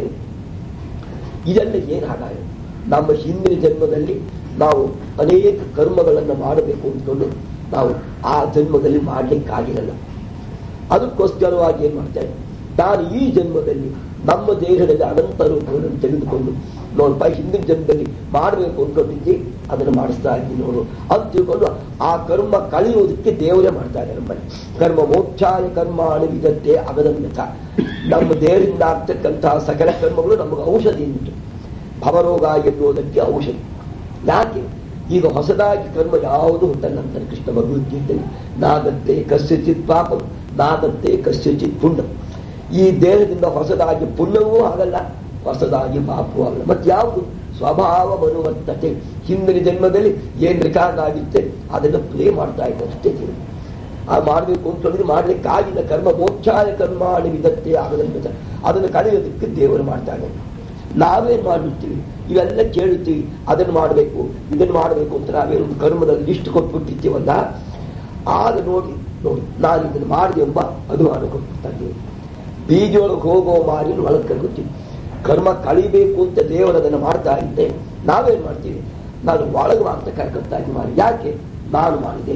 ಇದೆಲ್ಲ ಏನು ಹಾಗಾದ್ರೆ ನಮ್ಮ ಹಿಂದಿನ ಜನ್ಮದಲ್ಲಿ ನಾವು ಅನೇಕ ಕರ್ಮಗಳನ್ನು ಮಾಡಬೇಕು ಅಂದ್ಕೊಂಡು ನಾವು ಆ ಜನ್ಮದಲ್ಲಿ ಮಾಡ್ಲಿಕ್ಕಾಗಿರಲ್ಲ ಅದಕ್ಕೋಸ್ಕರವಾಗಿ ಏನ್ ಮಾಡ್ತಾರೆ ನಾನು ಈ ಜನ್ಮದಲ್ಲಿ ನಮ್ಮ ದೇಹದಲ್ಲಿ ಅನಂತ ರೂಪಗಳನ್ನು ತೆಗೆದುಕೊಂಡು ನೋಡಪ್ಪ ಹಿಂದಿನ ಜನ್ಮದಲ್ಲಿ ಮಾಡಬೇಕು ಅಂದ್ಕೊಂಡಿದ್ದೆ ಅದನ್ನು ಮಾಡಿಸ್ತಾ ಇದ್ದೀನಿ ನೋಡು ಅಂತ ತಿಳ್ಕೊಂಡು ಆ ಕರ್ಮ ಕಳೆಯುವುದಕ್ಕೆ ದೇವರೇ ಮಾಡ್ತಾರೆ ನಮ್ಮಲ್ಲಿ ಕರ್ಮ ಮೋಕ್ಷಾಯ ಕರ್ಮಾಣಿ ವಿಧತ್ತೆ ಅಗದನ್ಯತ ನಮ್ಮ ದೇಹದಿಂದ ಆಗ್ತಕ್ಕಂತಹ ಸಕಲ ಕರ್ಮಗಳು ನಮಗೆ ಔಷಧಿ ಉಂಟು ಭವರೋಗ ಎನ್ನುವುದಕ್ಕೆ ಔಷಧಿ ಯಾಕೆ ಈಗ ಹೊಸದಾಗಿ ಕರ್ಮ ಯಾವುದು ಹುಟ್ಟಲ್ಲ ಅಂತಾರೆ ಕೃಷ್ಣ ಭಗವದ್ಗೀತೆಯಲ್ಲಿ ನಾಗತ್ತೆ ಕಸ್ಯಚಿತ್ ಪಾಪಂ ನಾಗತ್ತೆ ಕಸ್ಯಚಿತ್ ಪುಣ್ಯ ಈ ದೇಹದಿಂದ ಹೊಸದಾಗಿ ಪುಣ್ಯವೂ ಆಗಲ್ಲ ಹೊಸದಾಗಿ ಪಾಪವೂ ಆಗಲ್ಲ ಮತ್ತೆ ಯಾವುದು ಸ್ವಭಾವ ಮನುವರ್ತತೆ ಹಿಂದಿನ ಜನ್ಮದಲ್ಲಿ ಏನ್ ರೆಕಾರ್ಡ್ ಆಗಿತ್ತೆ ಅದನ್ನು ಪ್ಲೇ ಮಾಡ್ತಾ ಇದ್ದಾರೆ ಅಷ್ಟೇ ಜೀವನ. ಆ ಮಾಡಬೇಕು ಅಂತಂದ್ರೆ ಮಾಡ್ಲಿಕ್ಕಾಗಿಲ್ಲ ಕರ್ಮ ಮೋಕ್ಷಾಯ ಕರ್ಮಾಣಿ ವಿಧತ್ತೆ ಆಗದಂತ ಅದನ್ನು ಕಳೆಯೋದಕ್ಕೆ ದೇವರು ಮಾಡ್ತಾನೆ ನಾವೇನ್ ಮಾಡಿರ್ತೀವಿ ಇವೆಲ್ಲ ಕೇಳುತ್ತೀವಿ ಅದನ್ನು ಮಾಡಬೇಕು ಇದನ್ನು ಮಾಡಬೇಕು ಅಂತ ನಾವೇನೊಂದು ಕರ್ಮದಲ್ಲಿ ಲಿಸ್ಟ್ ಕೊಟ್ಬಿಟ್ಟಿರ್ತೀವಲ್ಲ ಆಗ ನೋಡಿ ನೋಡಿ ನಾನು ಇದನ್ನು ಮಾಡಿದೆ ಎಂಬ ಅನುಮಾನ ಕೊಟ್ಬಿಡ್ತಾ ಇದ್ದೀವಿ ಬೀಜೊಳಗೆ ಹೋಗೋ ಮಾರಿನ ಒಳಗೆ ಕರ್ಕೊತೀವಿ ಕರ್ಮ ಕಳಿಬೇಕು ಅಂತ ದೇವರು ಅದನ್ನು ಮಾಡ್ತಾ ಇದ್ದೆ ನಾವೇನ್ ಮಾಡ್ತೀವಿ ನಾನು ಒಳಗೆ ಮಾತ್ರ ಕರ್ಕೊತಾ ಇದ್ದೀನಿ ಮಾರಿ ಯಾಕೆ ನಾನು ಮಾಡಿದೆ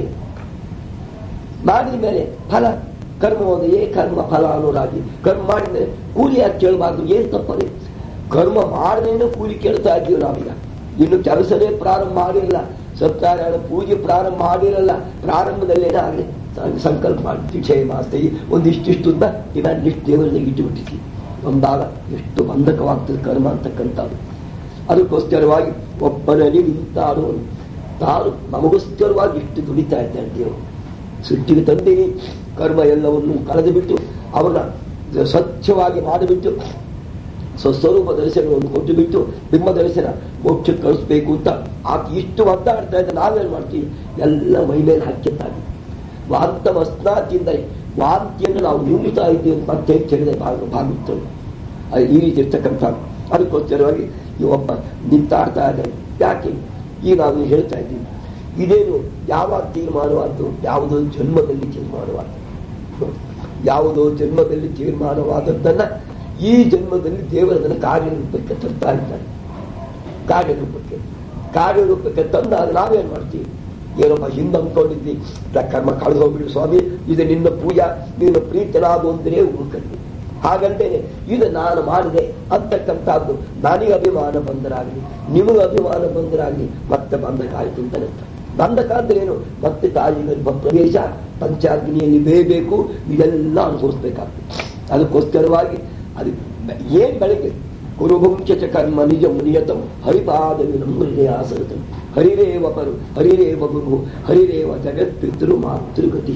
ಮಾಡಿದ ಮೇಲೆ ಫಲ ಕರ್ಮ ಒಂದೇ ಕರ್ಮ ಫಲ ಅನುರಾಗಿ ಕರ್ಮ ಮಾಡಿದ ಮೇಲೆ ಕೂಲಿ ಯಾಕೆ ಕೇಳಬಾರ್ದು ಏನ್ ತಪ್ಪದೆ ಕರ್ಮ ಮಾಡದೇನೆ ಕೂಲಿ ಕೇಳ್ತಾ ಇದ್ದೀವಿ ನಾವೀಗ ಇನ್ನು ಕೆಲಸನೇ ಪ್ರಾರಂಭ ಮಾಡಿರಲ್ಲ ಸತ್ಯನಾರಾಯಣ ಪೂಜೆ ಪ್ರಾರಂಭ ಮಾಡಿರಲ್ಲ ಪ್ರಾರಂಭದಲ್ಲೇನೇ ಆಗಲಿ ಸಂಕಲ್ಪ ಮಾಡಿ ಕ್ಷಯ ಮಾಸ್ತಿ ಒಂದಿಷ್ಟಿಷ್ಟು ಅಂತ ಡಿಮ್ಯಾಂಡ್ ಲಿಸ್ಟ್ ದೇವರಿಗೆ ಇಟ್ಟುಬಿಟ್ಟಿದ್ವಿ ಒಂದಾಗ ಎಷ್ಟು ಬಂಧಕವಾಗ್ತದೆ ಕರ್ಮ ಅಂತಕ್ಕಂಥದ್ದು ಅದಕ್ಕೋಸ್ಕರವಾಗಿ ಒಬ್ಬನಲ್ಲಿ ನಿಂತಾಡುವನು ತಾನು ನಮಗೋಸ್ಕರವಾಗಿ ಇಷ್ಟು ದುಡಿತಾ ಇದ್ದಾನೆ ದೇವರು ಸೃಷ್ಟಿಗೆ ತಂದೆ ಕರ್ಮ ಎಲ್ಲವನ್ನು ಕಳೆದು ಬಿಟ್ಟು ಅವನ ಸ್ವಚ್ಛವಾಗಿ ಮಾಡಿಬಿಟ್ಟು ಸ್ವಸ್ವರೂಪ ದರ್ಶನವನ್ನು ಕೊಟ್ಟು ಬಿಟ್ಟು ಬಿಂಬ ದರ್ಶನ ಮೋಕ್ಷಕ್ಕೆ ಕಳಿಸ್ಬೇಕು ಅಂತ ಆತ ಇಷ್ಟು ಒದ್ದಾಡ್ತಾ ಇದ್ದ ನಾವೇನ್ ಮಾಡ್ತೀವಿ ಎಲ್ಲ ಮೈ ಮೇಲೆ ಹಾಕಿದ್ದಾಗಿ ವಾಂತ ಮಸ್ನಾತಿಂದರೆ ವಾಂತಿಯನ್ನು ನಾವು ನುಂಗುತ್ತಾ ಇದ್ದೀವಿ ಅಂತ ಮತ್ತೆ ಕೇಳಿದೆ ಭಾಗ ಭಾಗಿತ್ತು ಈ ರೀತಿ ಇರ್ತಕ್ಕಂಥ ಅದಕ್ಕೋಸ್ಕರವಾಗಿ ಈ ಒಬ್ಬ ನಿಂತಾಡ್ತಾ ಇದ್ದಾನೆ ಯಾಕೆ ಈಗ ನಾವು ಹೇಳ್ತಾ ಇದ್ದೀವಿ ಇದೇನು ಯಾವಾಗ ತೀರ್ಮಾನವಾದ್ದು ಯಾವುದೋ ಜನ್ಮದಲ್ಲಿ ತೀರ್ಮಾನವಾದ್ದು ಯಾವುದೋ ಜನ್ಮದಲ್ಲಿ ತೀರ್ಮಾನವಾದದ್ದನ್ನ ಈ ಜನ್ಮದಲ್ಲಿ ದೇವರದನ್ನ ಕಾರ್ಯರೂಪಕ್ಕೆ ತರ್ತಾ ಇದ್ದಾನೆ ಕಾರ್ಯರೂಪಕ್ಕೆ ಕಾರ್ಯರೂಪಕ್ಕೆ ತಂದಾಗ ನಾವೇನ್ ಮಾಡ್ತೀವಿ ಏನಪ್ಪ ಹಿಂದೆ ಅಂದ್ಕೊಂಡಿದ್ವಿ ಕರ್ಮ ಕಳೆದು ಹೋಗ್ಬಿಡು ಸ್ವಾಮಿ ಇದು ನಿನ್ನ ಪೂಜಾ ನಿನ್ನ ಪ್ರೀತನಾಗು ಅಂದ್ರೆ ಉಳ್ಕಂಡಿ ಹಾಗಂತೇನೆ ಇದು ನಾನು ಮಾಡಿದೆ ಅಂತಕ್ಕಂಥದ್ದು ನನಗೆ ಅಭಿಮಾನ ಬಂದರಾಗಲಿ ನಿಮಗೆ ಅಭಿಮಾನ ಬಂದರಾಗಲಿ ಮತ್ತೆ ಬಂಧಕಾಯ್ತು ಅಂತಾನೆ ಬಂಧಕ ಅಂದ್ರೆ ಏನು ಮತ್ತೆ ತಾಯಿ ಗರ್ಭ ಪ್ರವೇಶ ಪಂಚಾಗ್ನಿಯಲ್ಲಿ ಬೇಯಬೇಕು ಇದೆಲ್ಲ ಅನುಭವಿಸ್ಬೇಕಾಗ್ತದೆ ಅದಕ್ಕೋಸ್ಕರವಾಗಿ ಅದು ಏನ್ ಬೆಳಗ್ಗೆ ಕುರುಭುಂಚ ಕರ್ಮ ನಿಜ ನಿಯತಂ ಹರಿಪಾದ ಹೃದಯಾಸರತಂ ಹರಿರೇವ ಪರು ಹರಿರೇವ ಗುರು ಹರಿರೇವ ಜಗತ್ ಪಿತೃ ಮಾತೃಗತಿ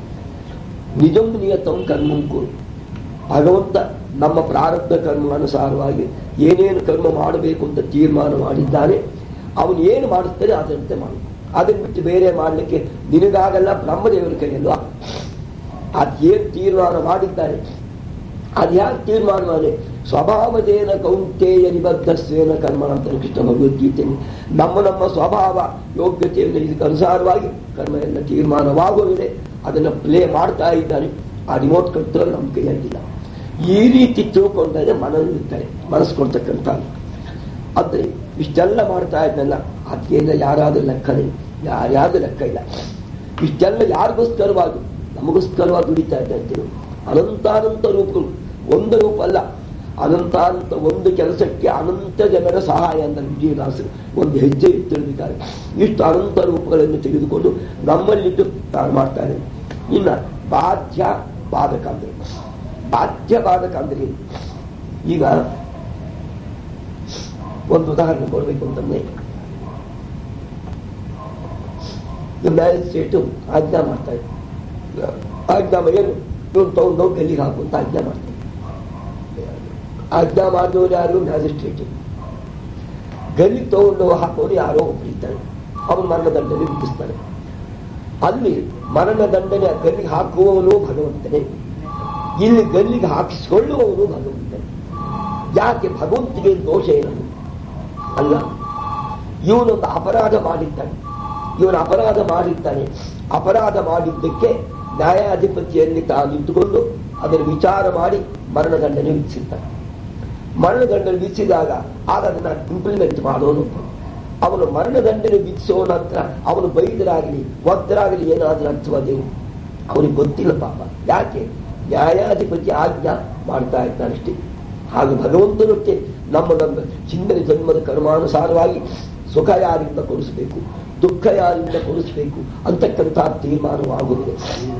ನಿಜಂ ನಿಯತಂ ಕರ್ಮಂ ಕುರು ಭಗವಂತ ನಮ್ಮ ಪ್ರಾರಬ್ಧ ಕರ್ಮ ಅನುಸಾರವಾಗಿ ಏನೇನು ಕರ್ಮ ಮಾಡಬೇಕು ಅಂತ ತೀರ್ಮಾನ ಮಾಡಿದ್ದಾನೆ ಅವನು ಏನು ಮಾಡುತ್ತಾನೆ ಅದರಂತೆ ಮಾಡು ಅದನ್ನು ಬಿಟ್ಟು ಬೇರೆ ಮಾಡಲಿಕ್ಕೆ ನಿನಗಾಗಲ್ಲ ಬ್ರಹ್ಮದೇವರ ಕೈಯಲ್ಲೂ ಅದೇನು ತೀರ್ಮಾನ ಮಾಡಿದ್ದಾನೆ ಅದ್ಯಾಕೆ ತೀರ್ಮಾನ ಮಾಡಿ ಸ್ವಭಾವದೇನ ಕೌಂಟೇಯ ನಿಬದ್ಧಸ್ವೇನ ಕರ್ಮ ಅಂತ ಕೃಷ್ಣ ಭಗವದ್ಗೀತೆಯಲ್ಲಿ ನಮ್ಮ ನಮ್ಮ ಸ್ವಭಾವ ಯೋಗ್ಯತೆಯನ್ನು ಇದಕ್ಕೆ ಅನುಸಾರವಾಗಿ ಕರ್ಮ ಎಲ್ಲ ತೀರ್ಮಾನವಾಗುವುದಿದೆ ಅದನ್ನು ಪ್ಲೇ ಮಾಡ್ತಾ ಇದ್ದಾನೆ ಆ ರಿಮೋಟ್ ಕಂಟ್ರೋಲ್ ನಮ್ಮ ಕೈಯಲ್ಲಿಲ್ಲ ಈ ರೀತಿ ತಿಳ್ಕೊಂಡಾಗ ಮನಸ್ಸಿರ್ತಾರೆ ಮನಸ್ಸು ಕೊಡ್ತಕ್ಕಂಥ ಅಂದ್ರೆ ಇಷ್ಟೆಲ್ಲ ಮಾಡ್ತಾ ಇದ್ನಲ್ಲ ಅದಕ್ಕೆಲ್ಲ ಯಾರಾದ್ರೂ ಲೆಕ್ಕನೇ ಯಾರ್ಯಾವ್ದು ಲೆಕ್ಕ ಇಲ್ಲ ಇಷ್ಟೆಲ್ಲ ಯಾರಿಗೋಸ್ಕರವಾಗಿ ನಮಗೋಸ್ಕರವಾಗಿ ದುಡಿತಾ ಇದ್ದಂತೆ ಅನಂತಾನಂತ ರೂಪಗಳು ಒಂದು ರೂಪ ಅಲ್ಲ ಅನಂತಾನಂತ ಒಂದು ಕೆಲಸಕ್ಕೆ ಅನಂತ ಜನರ ಸಹಾಯ ಅಂತ ವಿಜಯದಾಸರು ಒಂದು ಹೆಜ್ಜೆ ಇಟ್ಟಿರ್ಬೇಕಾದ್ರೆ ಇಷ್ಟು ಅನಂತ ರೂಪಗಳನ್ನು ತೆಗೆದುಕೊಂಡು ನಮ್ಮಲ್ಲಿಟ್ಟು ತಾನು ಮಾಡ್ತಾರೆ ಇನ್ನ ಬಾಧ್ಯ ಬಾಧಕ ಅಂದ್ರೆ ಬಾಧ್ಯ ಬಾಧಕ ಅಂದ್ರೆ ಏನು? ಈಗ ಒಂದು ಉದಾಹರಣೆ ಕೊಡಬೇಕು ಅಂತಂದ್ರೆ ಮ್ಯಾಜಿಸ್ಟ್ರೇಟು ಆಜ್ಞಾ ಮಾಡ್ತಾ ಇದ್ರು ಆಜ್ಞಾ ಏನು ಇವನು ತಗೊಂಡೋಗಿ ಗಲ್ಲಿಗೆ ಹಾಕು ಅಂತ ಆಜ್ಞಾ ಮಾಡ್ತಾರೆ ಆಜ್ಞಾ ಮಾಡಿದವರು ಯಾರು ಮ್ಯಾಜಿಸ್ಟ್ರೇಟ್ ಗಲ್ಲಿಗೆ ತಗೊಂಡು ಹಾಕೋರು ಯಾರೋ ಒಬ್ರು ಇದ್ದಾರೆ ಅವನು ಮರಣದಂಡನೆ ವಿಧಿಸ್ತಾರೆ ಅಲ್ಲಿ ಮರಣದಂಡನೆ ಗಲ್ಲಿಗೆ ಹಾಕುವವನು ಭಗವಂತನೇ ಇಲ್ಲಿ ಗಲ್ಲಿಗೆ ಹಾಕಿಸಿಕೊಳ್ಳುವವನು ಭಗವಂತನೇ ಯಾಕೆ ಭಗವಂತಿಗೆ ದೋಷ ಏನದು ಅಲ್ಲ ಇವನೊಂದು ಅಪರಾಧ ಮಾಡಿದ್ದಾನೆ ಇವನು ಅಪರಾಧ ಮಾಡಿದ್ದಾನೆ ಅಪರಾಧ ಮಾಡಿದ್ದಕ್ಕೆ ನ್ಯಾಯಾಧಿಪತಿಯಲ್ಲಿ ತಾನು ನಿಂತುಕೊಂಡು ಅದನ್ನು ವಿಚಾರ ಮಾಡಿ ಮರಣದಂಡನೆ ವಿಧಿಸಿರ್ತಾನೆ ಮರಣದಂಡನೆ ವಿಧಿಸಿದಾಗ ಆಗ ಅದನ್ನ ಇಂಪ್ಲಿಮೆಂಟ್ ಮಾಡೋನು ಒಬ್ಬ. ಅವನು ಮರಣದಂಡನೆ ವಿಧಿಸೋ ನಂತರ ಅವನು ಬೈದರಾಗಲಿ ಒದ್ದರಾಗಲಿ ಏನಾದ್ರೂ ಅರ್ಥವಾದೇವು ಅವನಿಗೆ ಗೊತ್ತಿಲ್ಲ ಪಾಪ ಯಾಕೆ ನ್ಯಾಯಾಧಿಪತಿ ಆಜ್ಞಾ ಮಾಡ್ತಾ ಇದ್ದಾನಷ್ಟೇ ಹಾಗೆ ಭಗವಂತನಕ್ಕೆ ನಮ್ಮ ನಮ್ಮ ಹಿಂದಿನ ಜನ್ಮದ ಕರ್ಮಾನುಸಾರವಾಗಿ ಸುಖ ಯಾರಿಂದ ಕೊಡಿಸಬೇಕು ದುಃಖ ಯಾರಿಂದ ಕೊಡಿಸಬೇಕು ಅಂತಕ್ಕಂಥ ತೀರ್ಮಾನವಾಗುತ್ತದೆ